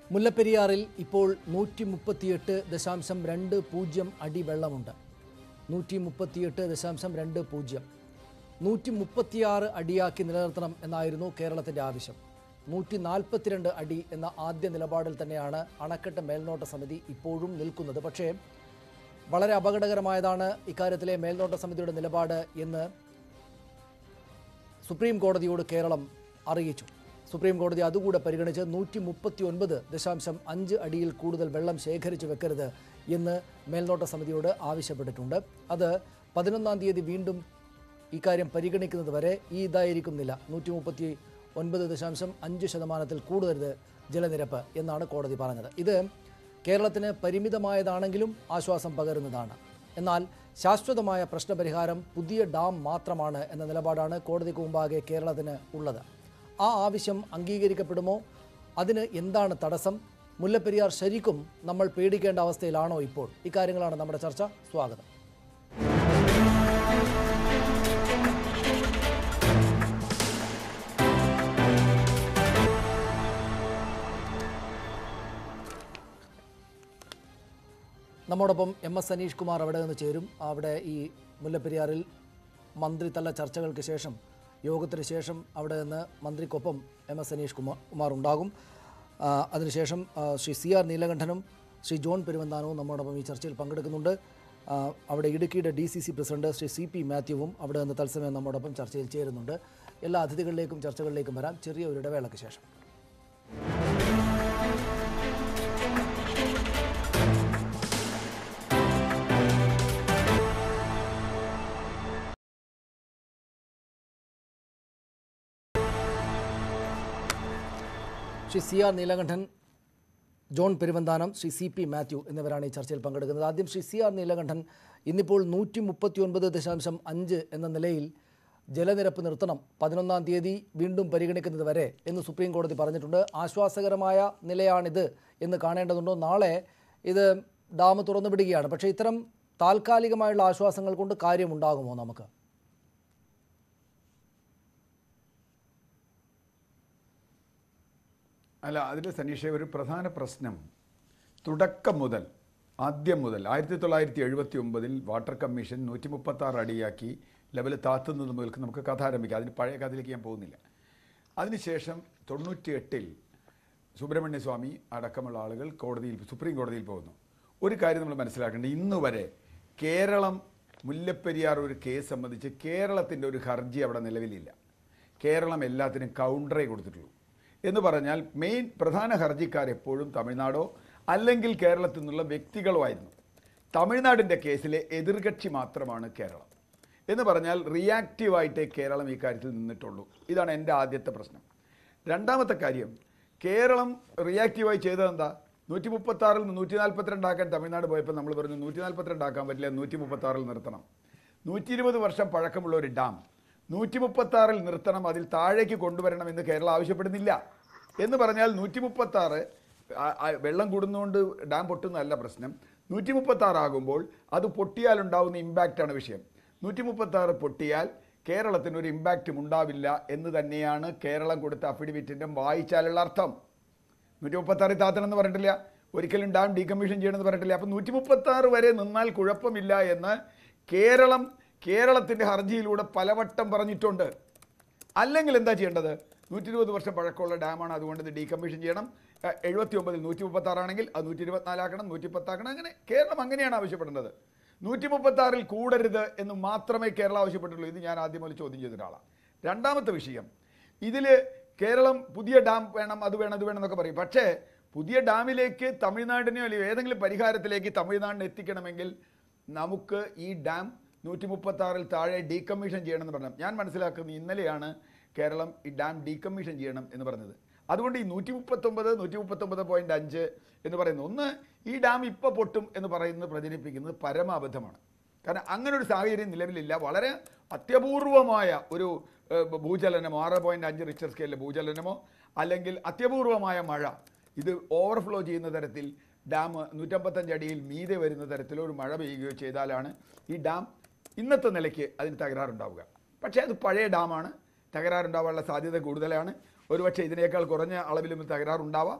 മുല്ലപ്പെരിയാറിൽ ഇപ്പോൾ നൂറ്റി മുപ്പത്തിയെട്ട് ദശാംശം രണ്ട് പൂജ്യം അടി വെള്ളമുണ്ട് നൂറ്റി മുപ്പത്തിയെട്ട് ദശാംശം രണ്ട് പൂജ്യം നൂറ്റി മുപ്പത്തിയാറ് അടിയാക്കി നിലനിർത്തണം എന്നായിരുന്നു കേരളത്തിൻ്റെ ആവശ്യം നൂറ്റി നാൽപ്പത്തിരണ്ട് അടി എന്ന ആദ്യ നിലപാടിൽ തന്നെയാണ് അണക്കെട്ട് മേൽനോട്ട സമിതി ഇപ്പോഴും നിൽക്കുന്നത് പക്ഷേ വളരെ അപകടകരമായതാണ് ഇക്കാര്യത്തിലെ മേൽനോട്ട സമിതിയുടെ നിലപാട് എന്ന് സുപ്രീം കോടതിയോട് കേരളം അറിയിച്ചു സുപ്രീം കോടതി അതുകൂടെ പരിഗണിച്ച് നൂറ്റി മുപ്പത്തി ഒൻപത് ദശാംശം അഞ്ച് അടിയിൽ കൂടുതൽ വെള്ളം ശേഖരിച്ചു വെക്കരുത് എന്ന് മേൽനോട്ട സമിതിയോട് ആവശ്യപ്പെട്ടിട്ടുണ്ട് അത് പതിനൊന്നാം തീയതി വീണ്ടും ഇക്കാര്യം പരിഗണിക്കുന്നത് വരെ ഈ ഇതായിരിക്കുന്നില്ല നൂറ്റി മുപ്പത്തി ഒൻപത് ദശാംശം അഞ്ച് ശതമാനത്തിൽ കൂടുതരുത് ജലനിരപ്പ് എന്നാണ് കോടതി പറഞ്ഞത് ഇത് കേരളത്തിന് പരിമിതമായതാണെങ്കിലും ആശ്വാസം പകരുന്നതാണ് എന്നാൽ ശാശ്വതമായ പ്രശ്നപരിഹാരം പുതിയ ഡാം മാത്രമാണ് എന്ന നിലപാടാണ് കോടതിക്ക് മുമ്പാകെ കേരളത്തിന് ഉള്ളത് ആ ആവശ്യം അംഗീകരിക്കപ്പെടുമോ അതിന് എന്താണ് തടസ്സം മുല്ലപ്പെരിയാർ ശരിക്കും നമ്മൾ പേടിക്കേണ്ട അവസ്ഥയിലാണോ ഇപ്പോൾ ഇക്കാര്യങ്ങളാണ് നമ്മുടെ ചർച്ച സ്വാഗതം നമ്മോടൊപ്പം എം എസ് സനീഷ് കുമാർ അവിടെ നിന്ന് ചേരും അവിടെ ഈ മുല്ലപ്പെരിയാറിൽ മന്ത്രിതല ചർച്ചകൾക്ക് ശേഷം യോഗത്തിന് ശേഷം അവിടെ നിന്ന് മന്ത്രിക്കൊപ്പം എം എസ് സനീഷ് കുമാർ കുമാർ ഉണ്ടാകും ആ, അതിനുശേഷം ആ, ശ്രീ സി ആർ നീലകണ്ഠനും ശ്രീ ജോൺ പെരുവന്താനവും നമ്മോടൊപ്പം ഈ ചർച്ചയിൽ പങ്കെടുക്കുന്നുണ്ട് ആ, അവിടെ ഇടുക്കിയുടെ D C C president Shri C P മാത്യുവും അവിടെ നിന്ന് തത്സമയം നമ്മോടൊപ്പം ചർച്ചയിൽ ചേരുന്നുണ്ട് എല്ലാ അതിഥികളിലേക്കും ചർച്ചകളിലേക്കും വരാം ചെറിയ ഒരു ഇടവേളയ്ക്ക് ശേഷം Shri C R Neelakantan John Peruvanthanam Shri C P Mathew എന്നിവരാണ് ഈ ചർച്ചയിൽ പങ്കെടുക്കുന്നത് ആദ്യം ശ്രീ സി ആർ നീലകണ്ഠൻ ഇന്നിപ്പോൾ നൂറ്റി മുപ്പത്തി ഒൻപത് ദശാംശം അഞ്ച് എന്ന നിലയിൽ ജലനിരപ്പ് നിർത്തണം പതിനൊന്നാം തീയതി വീണ്ടും പരിഗണിക്കുന്നത് വരെ എന്ന് സുപ്രീം കോടതി പറഞ്ഞിട്ടുണ്ട് ആശ്വാസകരമായ നിലയാണിത് എന്ന് കാണേണ്ടതുണ്ടോ നാളെ ഇത് ഡാം തുറന്നു വിടുകയാണ് പക്ഷേ ഇത്തരം താൽക്കാലികമായുള്ള ആശ്വാസങ്ങൾ കൊണ്ട് കാര്യമുണ്ടാകുമോ നമുക്ക് അല്ല അതിൽ സനീഷ ഒരു പ്രധാന പ്രശ്നം തുടക്കം മുതൽ ആദ്യം മുതൽ ആയിരത്തി തൊള്ളായിരത്തി എഴുപത്തി ഒമ്പതിൽ വാട്ടർ കമ്മീഷൻ നൂറ്റി മുപ്പത്തി ആറ് അടിയാക്കി ലെവൽ താത്തുന്നത് മുതൽക്ക് നമുക്ക് കഥ ആരംഭിക്കാം അതിന് പഴയ കഥയിലേക്ക് ഞാൻ പോകുന്നില്ല അതിനുശേഷം തൊണ്ണൂറ്റി എട്ടിൽ സുബ്രഹ്മണ്യ സ്വാമി അടക്കമുള്ള ആളുകൾ കോടതിയിൽ സുപ്രീം കോടതിയിൽ പോകുന്നു ഒരു കാര്യം നമ്മൾ മനസ്സിലാക്കേണ്ടത് ഇന്ന് വരെ കേരളം മുല്ലപ്പെരിയാർ ഒരു കേസ് സംബന്ധിച്ച് കേരളത്തിൻ്റെ ഒരു ഹർജി അവിടെ നിലവിലില്ല കേരളം എല്ലാത്തിനും കൗണ്ടറേ കൊടുത്തിട്ടുള്ളൂ എന്ന് പറഞ്ഞാൽ മെയിൻ പ്രധാന ഹർജിക്കാർ എപ്പോഴും തമിഴ്നാടോ അല്ലെങ്കിൽ കേരളത്തിൽ നിന്നുള്ള വ്യക്തികളോ ആയിരുന്നു തമിഴ്നാടിൻ്റെ കേസിലെ എതിർകക്ഷി മാത്രമാണ് കേരളം എന്ന് പറഞ്ഞാൽ റിയാക്റ്റീവായിട്ടേ കേരളം ഈ കാര്യത്തിൽ നിന്നിട്ടുള്ളൂ ഇതാണ് എൻ്റെ ആദ്യത്തെ പ്രശ്നം രണ്ടാമത്തെ കാര്യം കേരളം റിയാക്റ്റീവായി ചെയ്തത് എന്താ നൂറ്റി മുപ്പത്താറിൽ നിന്ന് നൂറ്റി നാൽപ്പത്തിരണ്ടാക്കാൻ തമിഴ്നാട് പോയപ്പോൾ നമ്മൾ പറഞ്ഞു നൂറ്റി നാൽപ്പത്തിരണ്ടാക്കാൻ പറ്റില്ല നൂറ്റി മുപ്പത്താറിൽ നിർത്തണം നൂറ്റി ഇരുപത് വർഷം പഴക്കമുള്ള ഒരു ഡാം നൂറ്റി മുപ്പത്താറിൽ നിർത്തണം അതിൽ താഴേക്ക് കൊണ്ടുവരണം എന്ന് കേരളം ആവശ്യപ്പെടുന്നില്ല എന്ന് പറഞ്ഞാൽ നൂറ്റി മുപ്പത്താറ് വെള്ളം കൂടുന്നതുകൊണ്ട് ഡാം പൊട്ടുന്നതല്ല പ്രശ്നം നൂറ്റി മുപ്പത്താറാകുമ്പോൾ അത് പൊട്ടിയാലുണ്ടാവുന്ന ഇമ്പാക്റ്റാണ് വിഷയം നൂറ്റി മുപ്പത്താറ് പൊട്ടിയാൽ കേരളത്തിന് ഒരു ഇമ്പാക്റ്റും ഉണ്ടാവില്ല എന്ന് തന്നെയാണ് കേരളം കൊടുത്ത അഫിഡവിറ്റിൻ്റെ വായിച്ചാലുള്ള അർത്ഥം നൂറ്റി മുപ്പത്താറ് താത്തണമെന്ന് പറഞ്ഞിട്ടില്ല ഒരിക്കലും ഡാം ഡീകമ്മീഷൻ ചെയ്യണമെന്ന് പറഞ്ഞിട്ടില്ല അപ്പം നൂറ്റി മുപ്പത്താറ് വരെ നിന്നാൽ കുഴപ്പമില്ല എന്ന് കേരളം കേരളത്തിൻ്റെ ഹർജിയിലൂടെ പലവട്ടം പറഞ്ഞിട്ടുണ്ട് അല്ലെങ്കിൽ എന്താ ചെയ്യേണ്ടത് നൂറ്റി ഇരുപത് വർഷം പഴക്കമുള്ള ഡാമാണ് അതുകൊണ്ട് ഇത് ഡീകമ്മീഷൻ ചെയ്യണം എഴുപത്തി ഒമ്പതിൽ നൂറ്റി മുപ്പത്താറാണെങ്കിൽ അത് നൂറ്റി ഇരുപത്തിനാലാക്കണം നൂറ്റി പത്താക്കണം അങ്ങനെ കേരളം അങ്ങനെയാണ് ആവശ്യപ്പെടുന്നത് നൂറ്റി മുപ്പത്താറിൽ കൂടരുത് എന്ന് മാത്രമേ കേരളം ആവശ്യപ്പെട്ടുള്ളൂ ഇത് ഞാൻ ആദ്യം മുതൽ ചോദ്യം ചെയ്ത ഒരാളാണ് രണ്ടാമത്തെ വിഷയം ഇതിൽ കേരളം പുതിയ ഡാം വേണം അത് വേണം അത് വേണം എന്നൊക്കെ പറയും പക്ഷേ പുതിയ ഡാമിലേക്ക് തമിഴ്നാടിനെയോ അല്ലെങ്കിൽ ഏതെങ്കിലും പരിഹാരത്തിലേക്ക് തമിഴ്നാടിനെ എത്തിക്കണമെങ്കിൽ നമുക്ക് ഈ ഡാം നൂറ്റി മുപ്പത്താറിൽ താഴെ ഡീകമ്മീഷൻ ചെയ്യണമെന്ന് പറഞ്ഞു ഞാൻ മനസ്സിലാക്കുന്നത് ഇന്നലെയാണ് കേരളം ഈ ഡാം ഡീകമ്മീഷൻ ചെയ്യണം എന്ന് പറഞ്ഞത് അതുകൊണ്ട് ഈ നൂറ്റി മുപ്പത്തൊമ്പത് നൂറ്റി മുപ്പത്തൊമ്പത് പോയിന്റ് അഞ്ച് എന്ന് പറയുന്നത് ഒന്ന് ഈ ഡാം ഇപ്പോൾ പൊട്ടും എന്ന് പറയുന്നത് പ്രചരിപ്പിക്കുന്നത് പരമാബദ്ധമാണ് കാരണം അങ്ങനെ ഒരു സാഹചര്യം നിലവിലില്ല വളരെ അത്യപൂർവമായ ഒരു ഏഹ്, ഭൂചലനമോ ആറ് പോയിന്റ് അഞ്ച് റിച്ചർ സ്കെയിലിലെ ഭൂചലനമോ അല്ലെങ്കിൽ അത്യപൂർവമായ മഴ ഇത് ഓവർഫ്ലോ ചെയ്യുന്ന തരത്തിൽ ഡാം നൂറ്റമ്പത്തഞ്ച് അടിയിൽ മീതെ വരുന്ന തരത്തിലോ ഒരു മഴ പെയ്യുകയോ ചെയ്താലാണ് ഈ ഡാം ഇന്നത്തെ നിലയ്ക്ക് അതിന് തകരാറുണ്ടാവുക പക്ഷേ അത് പഴയ ഡാമാണ് തകരാറുണ്ടാവാനുള്ള സാധ്യത കൂടുതലാണ് ഒരുപക്ഷെ ഇതിനേക്കാൾ കുറഞ്ഞ അളവിലും തകരാറുണ്ടാവാം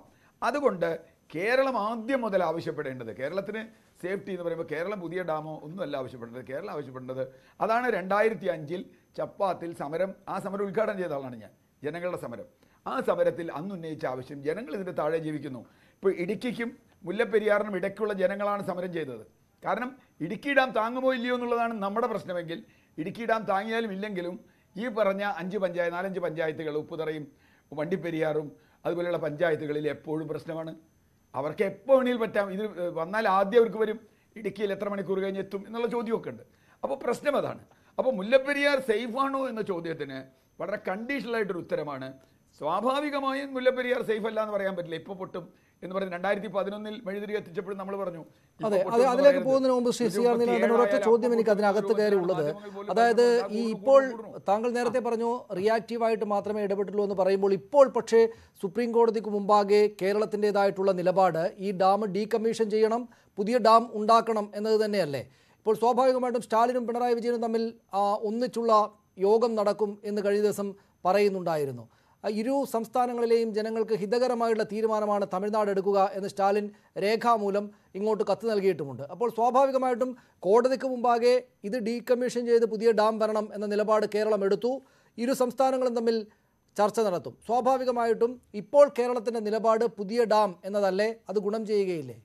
അതുകൊണ്ട് കേരളം ആദ്യം മുതൽ ആവശ്യപ്പെടേണ്ടത് കേരളത്തിന് സേഫ്റ്റി എന്ന് പറയുമ്പോൾ കേരളം പുതിയ ഡാമോ ഒന്നുമല്ല ആവശ്യപ്പെടേണ്ടത് കേരളം ആവശ്യപ്പെടേണ്ടത് അതാണ് രണ്ടായിരത്തി അഞ്ചിൽ ചപ്പാത്തിൽ സമരം ആ സമരം ഉദ്ഘാടനം ചെയ്ത ആളാണ് ഞാൻ ജനങ്ങളുടെ സമരം ആ സമരത്തിൽ അന്ന് ഉന്നയിച്ച ആവശ്യം ജനങ്ങൾ ഇതിൻ്റെ താഴെ ജീവിക്കുന്നു ഇപ്പോൾ ഇടുക്കിക്കും മുല്ലപ്പെരിയാറിനും ഇടയ്ക്കുള്ള ജനങ്ങളാണ് സമരം ചെയ്തത് കാരണം ഇടുക്കി ഡാം താങ്ങുമോ ഇല്ലയോ എന്നുള്ളതാണ് നമ്മുടെ പ്രശ്നമെങ്കിൽ ഇടുക്കി ഡാം താങ്ങിയാലും ഇല്ലെങ്കിലും ഈ പറഞ്ഞ അഞ്ച് പഞ്ചായത്ത് നാലഞ്ച് പഞ്ചായത്തുകൾ ഉപ്പുതറയും വണ്ടിപ്പെരിയാറും അതുപോലെയുള്ള പഞ്ചായത്തുകളിൽ എപ്പോഴും പ്രശ്നമാണ് അവർക്ക് എപ്പോൾ വേണമെങ്കിലും പറ്റാം ഇത് വന്നാൽ ആദ്യം അവർക്ക് വരും ഇടുക്കിയിൽ എത്ര മണിക്കൂർ കഴിഞ്ഞ് എത്തും എന്നുള്ള ചോദ്യമൊക്കെ ഉണ്ട് അപ്പോൾ പ്രശ്നം അതാണ് അപ്പോൾ മുല്ലപ്പെരിയാർ സേഫാണോ എന്ന ചോദ്യത്തിന് വളരെ കണ്ടീഷണലായിട്ടൊരു ഉത്തരമാണ് സ്വാഭാവികമായും മുല്ലപ്പെരിയാർ സേഫ് അല്ല എന്ന് പറയാൻ പറ്റില്ല ഇപ്പോൾ പൊട്ടും എന്ന് പറഞ്ഞ് രണ്ടായിരത്തി പതിനൊന്നിൽ മെഴുതിരി എത്തിച്ചപ്പോഴും നമ്മൾ പറഞ്ഞു ഇപ്പൊ അതെ പൊട്ടും അത് എന്ന് അതിലേക്ക് പറയരുത്. പോകുന്നതിന് മുമ്പ് ശ്രീ സി ആർ നീലകണ്ഠൻ ഒരൊറ്റ ഇരുപത്തിയേഴായാലും ചോദ്യം എനിക്ക് അപ്പോൾ അതിനകത്ത് പൊട്ടും കയറി എന്ന് ഉള്ളത് മാധ്യമങ്ങൾ പോലും അതായത് പറയുന്നത് ഈ കൂടും, ഇപ്പോൾ കൂടും, കൂടും. താങ്കൾ നേരത്തെ പറഞ്ഞു റിയാക്റ്റീവായിട്ട് മാത്രമേ ഇടപെട്ടുള്ളൂ എന്ന് പറയുമ്പോൾ ഇപ്പോൾ പക്ഷേ സുപ്രീം കോടതിക്ക് മുമ്പാകെ കേരളത്തിൻ്റെതായിട്ടുള്ള നിലപാട് ഈ ഡാം ഡീകമ്മീഷൻ ചെയ്യണം പുതിയ ഡാം ഉണ്ടാക്കണം എന്നത് തന്നെയല്ലേ ഇപ്പോൾ സ്വാഭാവികമായിട്ടും സ്റ്റാലിനും പിണറായി വിജയനും തമ്മിൽ ആ, ഒന്നിച്ചുള്ള യോഗം നടക്കും എന്ന് കഴിഞ്ഞ ദിവസം പറയുന്നുണ്ടായിരുന്നു ആ, ഇരു സംസ്ഥാനങ്ങളിലെയും ജനങ്ങൾക്ക് ഹിതകരമായുള്ള തീരുമാനമാണ് തമിഴ്നാട് എടുക്കുക എന്ന് സ്റ്റാലിൻ രേഖാമൂലം ഇങ്ങോട്ട് കത്ത് നൽകിയിട്ടുമുണ്ട് അപ്പോൾ സ്വാഭാവികമായിട്ടും കോടതിക്ക് മുമ്പാകെ ഇത് ഡീകമ്മീഷൻ ചെയ്ത് പുതിയ ഡാം വരണം എന്ന നിലപാട് കേരളം എടുത്തു ഇരു സംസ്ഥാനങ്ങളും തമ്മിൽ ചർച്ച നടത്തും സ്വാഭാവികമായിട്ടും ഇപ്പോൾ കേരളത്തിൻ്റെ നിലപാട് പുതിയ ഡാം എന്നതല്ലേ അത് ഗുണം ചെയ്യുകയില്ലേ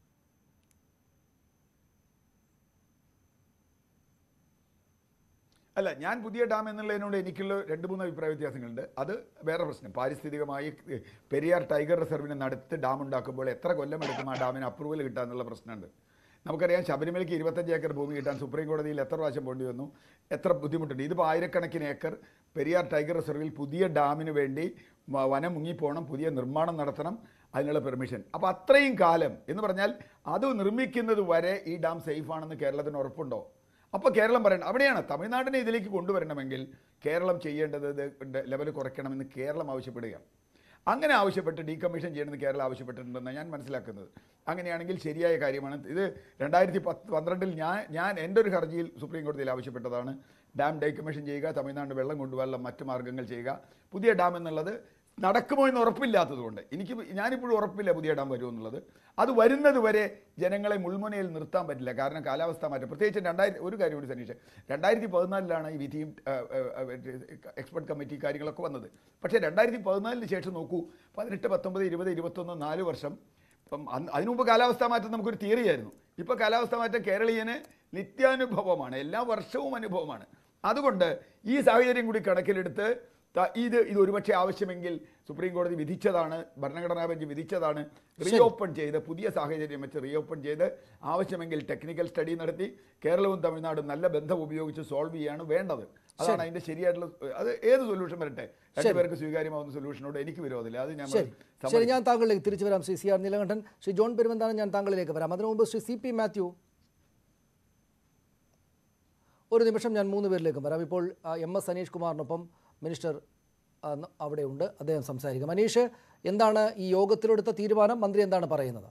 അല്ല ഞാൻ പുതിയ ഡാം എന്നുള്ളതിനോട് എനിക്കുള്ള രണ്ട് മൂന്ന് അഭിപ്രായ വ്യത്യാസങ്ങളുണ്ട് അത് വേറെ പ്രശ്നം പാരിസ്ഥിതികമായി ഏഹ്, പെരിയാർ ടൈഗർ റിസർവിന് നടുത്ത് ഡാം ഉണ്ടാക്കുമ്പോൾ എത്ര കൊല്ലം എടുക്കും ആ ഡാമിന് അപ്രൂവൽ കിട്ടാന്നുള്ള പ്രശ്നമുണ്ട് നമുക്കറിയാം ശബരിമലയ്ക്ക് ഇരുപത്തഞ്ച് ഏക്കർ ഭൂമി കിട്ടാൻ സുപ്രീം കോടതിയിൽ എത്ര പ്രാവശ്യം പോണ്ടി വന്നു എത്ര ബുദ്ധിമുട്ടുണ്ട് ഇതിപ്പോൾ ആയിരക്കണക്കിന് ഏക്കർ പെരിയാർ ടൈഗർ റിസർവിൽ പുതിയ ഡാമിന് വേണ്ടി വ- വനം മുങ്ങിപ്പോണം പുതിയ നിർമ്മാണം നടത്തണം അതിനുള്ള പെർമിഷൻ അപ്പോൾ അത്രയും കാലം എന്ന് പറഞ്ഞാൽ അത് നിർമ്മിക്കുന്നത് വരെ ഈ ഡാം സേഫ് ആണെന്ന് കേരളത്തിന് ഉറപ്പുണ്ടോ അപ്പോൾ കേരളം പറയണം അവിടെയാണ് തമിഴ്നാടിനെ ഇതിലേക്ക് കൊണ്ടുവരണമെങ്കിൽ കേരളം ചെയ്യേണ്ടത് ലെവൽ കുറയ്ക്കണമെന്ന് കേരളം ആവശ്യപ്പെടുകയാണ് അങ്ങനെ ആവശ്യപ്പെട്ട് ഡീകമ്മീഷൻ ചെയ്യണമെന്ന് കേരളം ആവശ്യപ്പെട്ടിട്ടുണ്ടെന്ന് ഞാൻ മനസ്സിലാക്കുന്നത് അങ്ങനെയാണെങ്കിൽ ശരിയായ കാര്യമാണ് ഇത് രണ്ടായിരത്തി പത്ത് പന്ത്രണ്ടിൽ ഞാൻ ഞാൻ എൻ്റെ ഒരു ഹർജിയിൽ സുപ്രീം കോടതിയിൽ ആവശ്യപ്പെട്ടതാണ് ഡാം ഡീകമ്മീഷൻ ചെയ്യുക തമിഴ്നാട് വെള്ളം കൊണ്ടുപോകാനുള്ള മറ്റു മാർഗ്ഗങ്ങൾ ചെയ്യുക പുതിയ ഡാം എന്നുള്ളത് നടക്കുമോ എന്ന് ഉറപ്പില്ലാത്തതുകൊണ്ട് എനിക്ക് ഞാനിപ്പോഴും ഉറപ്പില്ല പുതിയ ഡാം വരുമോ എന്നുള്ളത് അത് വരുന്നത് വരെ ജനങ്ങളെ മുൾമുനയിൽ നിർത്താൻ പറ്റില്ല കാരണം കാലാവസ്ഥ മാറ്റം പ്രത്യേകിച്ച് രണ്ടായിരത്തി ഒരു കാര്യം കൂടി സനീഷ് രണ്ടായിരത്തി പതിനാലിലാണ് ഈ വിധിയും എക്സ്പെർട്ട് കമ്മിറ്റി കാര്യങ്ങളൊക്കെ വന്നത് പക്ഷേ രണ്ടായിരത്തി പതിനാലിന് ശേഷം നോക്കൂ പതിനെട്ട് പത്തൊമ്പത് ഇരുപത് ഇരുപത്തൊന്ന് നാല് വർഷം ഇപ്പം അന്ന് അതിനു മുമ്പ് കാലാവസ്ഥാ മാറ്റം നമുക്കൊരു തിയറി ആയിരുന്നു ഇപ്പോൾ കാലാവസ്ഥാ മാറ്റം കേരളീയന് നിത്യാനുഭവമാണ് എല്ലാ വർഷവും അനുഭവമാണ് അതുകൊണ്ട് ഈ സാഹചര്യം കൂടി കണക്കിലെടുത്ത് ത- ഇത് ഇത് ഒരുപക്ഷെ ആവശ്യമെങ്കിൽ സുപ്രീം കോടതി വിധിച്ചതാണ് ഭരണഘടനാ ബെഞ്ച് വിധിച്ചതാണ് റീഓപ്പൺ ചെയ്ത് പുതിയ സാഹചര്യം വെച്ച് റീഓപ്പൺ ചെയ്ത് ആവശ്യമെങ്കിൽ ടെക്നിക്കൽ സ്റ്റഡി നടത്തി കേരളവും തമിഴ്നാടും നല്ല ബന്ധം ഉപയോഗിച്ച് സോൾവ് ചെയ്യാണ് വേണ്ടത് അതാണ് അതിന്റെ ശരിയായിട്ടുള്ള അത് ഏത് സൊല്യൂഷൻ വരട്ടെ രണ്ടുപേർക്ക് സ്വീകാര്യമാവുന്ന സൊല്യൂഷനോട് എനിക്ക് വിരോധമില്ല അത് ഞാൻ ശരി ശരി ഞാൻ താങ്കളിലേക്ക് തിരിച്ചു വരാം Shri C R Neelakantan Shri John പെരുവന്താണ് ഞാൻ താങ്കളിലേക്ക് വരാം അതിനു മുമ്പ് ശ്രീ സി പി മാത്യു ഒരു നിമിഷം ഞാൻ മൂന്ന് പേരിലേക്കും വരാം ഇപ്പോൾ ആ, എം എസ് അനീഷ് കുമാറിനൊപ്പം മിനിസ്റ്റർ ആ, ന- അവിടെയുണ്ട് അദ്ദേഹം സംസാരിക്കും അനീഷ് എന്താണ് ഈ യോഗത്തിലെടുത്ത തീരുമാനം മന്ത്രി എന്താണ് പറയുന്നത്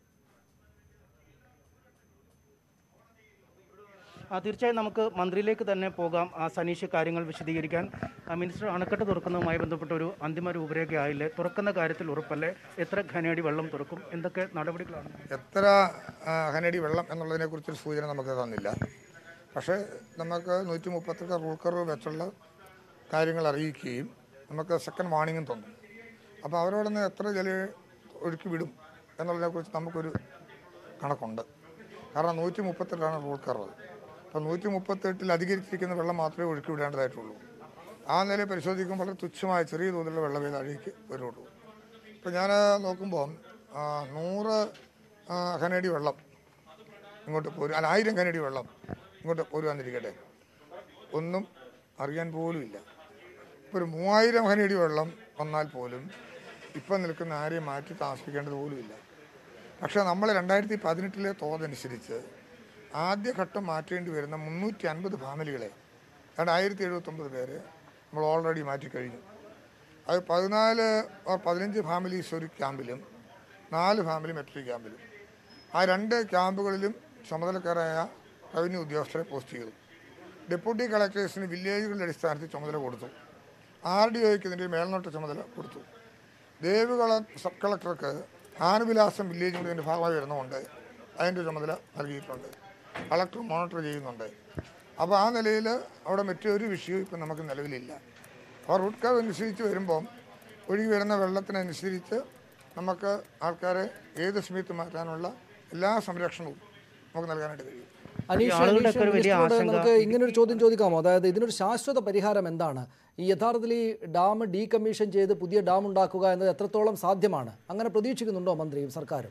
ആ, തീർച്ചയായും നമുക്ക് മന്ത്രിയിലേക്ക് തന്നെ പോകാം ആ സനീഷ് കാര്യങ്ങൾ വിശദീകരിക്കാൻ ആ, മിനിസ്റ്റർ അണക്കെട്ട് തുറക്കുന്നതുമായി ബന്ധപ്പെട്ട ഒരു അന്തിമ രൂപരേഖ ആയില്ലേ തുറക്കുന്ന കാര്യത്തിൽ ഉറപ്പല്ലേ എത്ര ഖനയടി വെള്ളം തുറക്കും എന്തൊക്കെ നടപടികളാണ് എത്ര ആ, ഖനടി വെള്ളം എന്നുള്ളതിനെക്കുറിച്ചൊരു സൂചന നമുക്ക് തന്നില്ല പക്ഷേ നമുക്ക് നൂറ്റി മുപ്പത്തെട്ട് റൂൾ കർവ് വെച്ചുള്ള കാര്യങ്ങൾ അറിയിക്കുകയും നമുക്ക് സെക്കൻഡ് വാർണിംഗും തന്നു അപ്പോൾ അവരോട് നിന്ന് എത്ര ജല ഒഴുക്കി വിടും എന്നുള്ളതിനെക്കുറിച്ച് നമുക്കൊരു കണക്കുണ്ട് കാരണം നൂറ്റി മുപ്പത്തെട്ടാണ് റൂൾ കർവ് അപ്പോൾ നൂറ്റി മുപ്പത്തെട്ടിൽ അധികരിച്ചിരിക്കുന്ന വെള്ളം മാത്രമേ ഒഴുക്കി വിടേണ്ടതായിട്ടുള്ളൂ ആ നിലയിൽ പരിശോധിക്കുമ്പോൾ വളരെ തുച്ഛമായ ചെറിയ തോതിലുള്ള വെള്ളമേ താഴേക്ക് വരുള്ളൂ ഇപ്പോൾ ഞാൻ നോക്കുമ്പോൾ ആ, നൂറ് ആ, ഖനടി വെള്ളം ഇങ്ങോട്ട് പോരും അല്ല ആയിരം ഖനടി വെള്ളം ഇങ്ങോട്ട് പോരുവാന്നിരിക്കട്ടെ ഒന്നും അറിയാൻ പോലും ഇല്ല ഇപ്പോൾ ഒരു മൂവായിരം ഖനടി വെള്ളം വന്നാൽ പോലും ഇപ്പം നിൽക്കുന്ന ആരെയും മാറ്റി താമസിക്കേണ്ടത് പോലും ഇല്ല പക്ഷേ നമ്മൾ രണ്ടായിരത്തി പതിനെട്ടിലെ തോതനുസരിച്ച് ആദ്യഘട്ടം മാറ്റേണ്ടി വരുന്ന മുന്നൂറ്റി അൻപത് ഫാമിലികളെ ഏതാണ്ട് ആയിരത്തി എഴുപത്തൊമ്പത് പേരെ നമ്മൾ ഓൾറെഡി മാറ്റിക്കഴിഞ്ഞു അത് പതിനാല് ഓർ പതിനഞ്ച് ഫാമിലീസ് ഒരു ക്യാമ്പിലും നാല് ഫാമിലി മറ്റൊരു ക്യാമ്പിലും ആ രണ്ട് ക്യാമ്പുകളിലും ചുമതലക്കാരായ റവന്യൂ ഉദ്യോഗസ്ഥരെ പോസ്റ്റ് ചെയ്തു ഡെപ്യൂട്ടി കളക്ടേഴ്സിന് വില്ലേജുകളുടെ അടിസ്ഥാനത്തിൽ ചുമതല കൊടുത്തു ആർ ഡി ഒയ്ക്ക് ഇതിൻ്റെ മേൽനോട്ട ചുമതല കൊടുത്തു ദേവികുളം സബ് കളക്ടർക്ക് ആനവിലാസം വില്ലേജ് കൂടി ഇതിൻ്റെ ഭാഗമായി വരുന്നതുകൊണ്ട് അതിൻ്റെ ചുമതല നൽകിയിട്ടുണ്ട് കളക്ടർ മോണിറ്റർ ചെയ്യുന്നുണ്ട് അപ്പോൾ ആ നിലയിൽ അവിടെ മറ്റൊരു വിഷയവും ഇപ്പം നമുക്ക് നിലവിലില്ല അപ്പോൾ റൂട്ട് കർവ് അനുസരിച്ച് വരുമ്പം ഒഴുകി വരുന്ന വെള്ളത്തിനനുസരിച്ച് നമുക്ക് ആൾക്കാരെ ഏത് സമയത്ത് മാറ്റാനുള്ള എല്ലാ സംരക്ഷണവും നമുക്ക് നൽകാനായിട്ട് കഴിയും അനീഷ് ആളുകളുടെ അനീഷ് ഒക്കെ ഒരു വലിയ മിനിസ്റ്ററോട് ആശങ്ക- നമുക്ക് ഇങ്ങനൊരു ചോദ്യം ചോദിക്കാമോ അതായത് ഇതിനൊരു ശാശ്വത പരിഹാരം എന്താണ് ഈ യഥാർത്ഥത്തിൽ ഈ ഡാം ഡീകമ്മീഷൻ ചെയ്ത് പുതിയ ഡാം ഉണ്ടാക്കുക എന്നത് എത്രത്തോളം സാധ്യമാണ് അങ്ങനെ പ്രതീക്ഷിക്കുന്നുണ്ടോ മന്ത്രിയും സർക്കാരും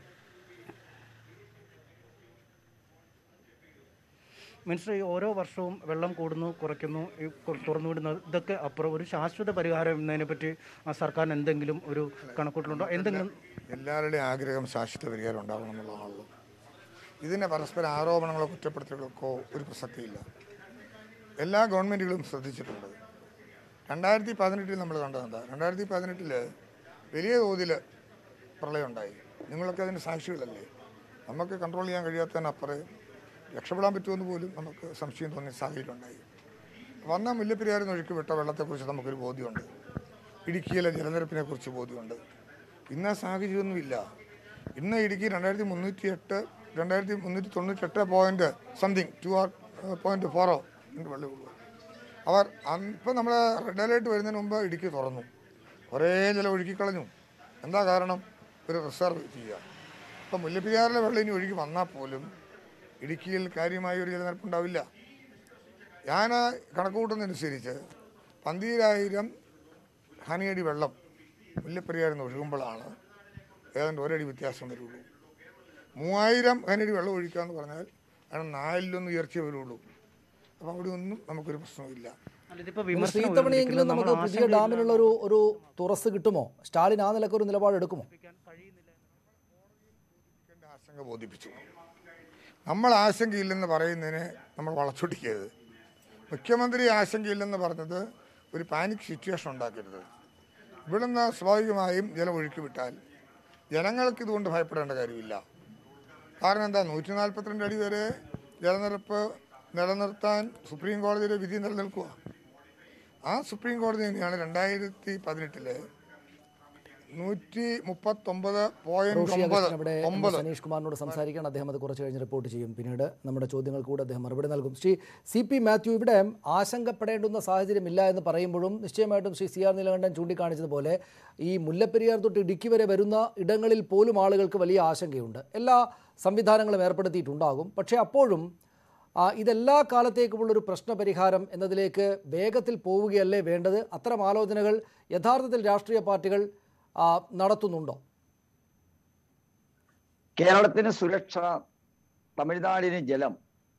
മിനിസ്റ്റർ ഈ ഓരോ വർഷവും വെള്ളം കൂടുന്നു കുറയ്ക്കുന്നു ഈ കു- തുറന്നു വിടുന്നത് ഇതൊക്കെ അപ്പുറം ഒരു ശാശ്വത പരിഹാരം എന്നതിനെപ്പറ്റി ആ സർക്കാരിന് എന്തെങ്കിലും ഒരു കണക്കൂട്ടലുണ്ടോ എന്തെങ്കിലും എല്ലാവരുടെയും ആഗ്രഹം ശാശ്വത പരിഹാരം ഉണ്ടാവണം എന്നുള്ളതാണല്ലോ ഇതിനെ പരസ്പര ആരോപണങ്ങളോ കുറ്റപ്പെടുത്തലുകൾക്കോ ഒരു പ്രസക്തിയില്ല എല്ലാ ഗവൺമെൻറ്റുകളും ശ്രദ്ധിച്ചിട്ടുണ്ട് രണ്ടായിരത്തി പതിനെട്ടിൽ നമ്മൾ കണ്ടതെന്താ രണ്ടായിരത്തി പതിനെട്ടിൽ വലിയ തോതിൽ പ്രളയം ഉണ്ടായി നിങ്ങളൊക്കെ അതിന് സാക്ഷികളല്ലേ നമുക്ക് കൺട്രോൾ ചെയ്യാൻ കഴിയാത്തതിനപ്പുറം രക്ഷപ്പെടാൻ പറ്റുമെന്ന് പോലും നമുക്ക് സംശയം തോന്നിയ സാഹചര്യം ഉണ്ടായി വന്ന മുല്ലപ്പെരിയാറിൽ നിന്ന് ഒഴുക്കി വിട്ട വെള്ളത്തെക്കുറിച്ച് നമുക്കൊരു ബോധ്യമുണ്ട് ഇടുക്കിയിലെ ജലനിരപ്പിനെ കുറിച്ച് ബോധ്യമുണ്ട് ഇന്ന് ആ സാഹചര്യമൊന്നുമില്ല ഇന്ന് ഇടുക്കി രണ്ടായിരത്തി മുന്നൂറ്റി എട്ട് രണ്ടായിരത്തി മുന്നൂറ്റി തൊണ്ണൂറ്റി എട്ട് point something to R point ഫോറോ എന്ന് വെള്ളം ഉള്ളൂ അവർ ഇപ്പം നമ്മൾ റെഡ് അലേർട്ട് വരുന്നതിന് മുമ്പ് ഇടുക്കി തുറന്നു കുറേ ജലം ഒഴുക്കിക്കളഞ്ഞു എന്താ കാരണം ഒരു റിസർവ് ചെയ്യുക ഇപ്പം മുല്ലപ്പെരിയാറിലെ വെള്ളം ഇനി ഒഴുകി വന്നാൽ പോലും ഇടുക്കിയിൽ കാര്യമായ ഒരു ജലനിരപ്പുണ്ടാവില്ല ഞാൻ കണക്ക് കൂട്ടുന്നതനുസരിച്ച് പന്തീരായിരം ഹനിയടി വെള്ളം മുല്ലപ്പെരിയാറിൽ നിന്ന് ഒഴുകുമ്പോഴാണ് ഏതാണ്ട് ഒരടി വ്യത്യാസം വരുള്ളൂ മൂവായിരം ഹനിയടി വെള്ളം ഒഴിക്കുക എന്ന് പറഞ്ഞാൽ അതിന് നാലിലൊന്ന് ഉയർച്ചയെ വരുള്ളൂ അപ്പോൾ അവിടെ ഒന്നും നമുക്കൊരു പ്രശ്നമില്ല അല്ല, ഇതിപ്പോ മിനിസ്റ്റർ വിമർശനം ഇത്തവണയെങ്കിലും ഉയർന്നിരിക്കുന്നത് നമുക്ക് നമ്മൾ പുതിയ ഡാമിനുള്ള ഒരു ഒരു തുറസ് കിട്ടുമോ സ്റ്റാലിൻ ആ നിലക്ക് ഒരു നിലപാട് എടുക്കുമോ എൻ്റെ ആശങ്ക ബോധിപ്പിച്ചു നമ്മൾ ആശങ്കയില്ലെന്ന് പറയുന്നതിനെ നമ്മൾ വളച്ചൊടിക്കരുത് മുഖ്യമന്ത്രി ആശങ്കയില്ലെന്ന് പറഞ്ഞത് ഒരു പാനിക് സിറ്റുവേഷൻ ഉണ്ടാക്കരുത് ഇവിടുന്ന് സ്വാഭാവികമായും ജലം ഒഴുക്കി വിട്ടാൽ ജനങ്ങൾക്ക് ഇതുകൊണ്ട് ഭയപ്പെടേണ്ട കാര്യമില്ല കാരണം എന്താ നൂറ്റി നാൽപ്പത്തിരണ്ട് അടി വരെ ജലനിരപ്പ് നിലനിർത്താൻ സുപ്രീം കോടതിയുടെ വിധി നിലനിൽക്കുക ആ സുപ്രീം കോടതി തന്നെയാണ് രണ്ടായിരത്തി പതിനെട്ടില് നൂറ്റി മുപ്പത്തൊമ്പത് പോയിന്റ് റോഷി ഒമ്പത് അഗസ്റ്റിൻ അവിടെ എം. ഒമ്പത് സനീഷ് കുമാറിനോട് സംസാരിക്കാൻ അദ്ദേഹം അത് കുറച്ച് കഴിഞ്ഞ് റിപ്പോർട്ട് ചെയ്യും പിന്നീട് നമ്മുടെ ചോദ്യങ്ങൾക്ക് കൂടെ അദ്ദേഹം മറുപടി നൽകും ശ്രീ സി പി മാത്യു ഇവിടെ ആശങ്കപ്പെടേണ്ടുന്ന സാഹചര്യമില്ല എന്ന് പറയുമ്പോഴും നിശ്ചയമായിട്ടും ശ്രീ സി ആർ നീലകണ്ഠൻ ചൂണ്ടിക്കാണിച്ചതുപോലെ ഈ മുല്ലപ്പെരിയാർ തൊട്ട് ഇടുക്കി വരെ വരുന്ന ഇടങ്ങളിൽ പോലും ആളുകൾക്ക് വലിയ ആശങ്കയുണ്ട് എല്ലാ സംവിധാനങ്ങളും ഏർപ്പെടുത്തിയിട്ടുണ്ടാകും പക്ഷേ അപ്പോഴും ആ, ഇതെല്ലാ കാലത്തേക്കുമുള്ളൊരു പ്രശ്നപരിഹാരം എന്നതിലേക്ക് വേഗത്തിൽ പോവുകയല്ലേ വേണ്ടത് അത്തരം ആലോചനകൾ യഥാർത്ഥത്തിൽ രാഷ്ട്രീയ പാർട്ടികൾ ആ, നടത്തുന്നുണ്ടോ കേരളത്തിന് സുരക്ഷ തമിഴ്നാടിന് ജലം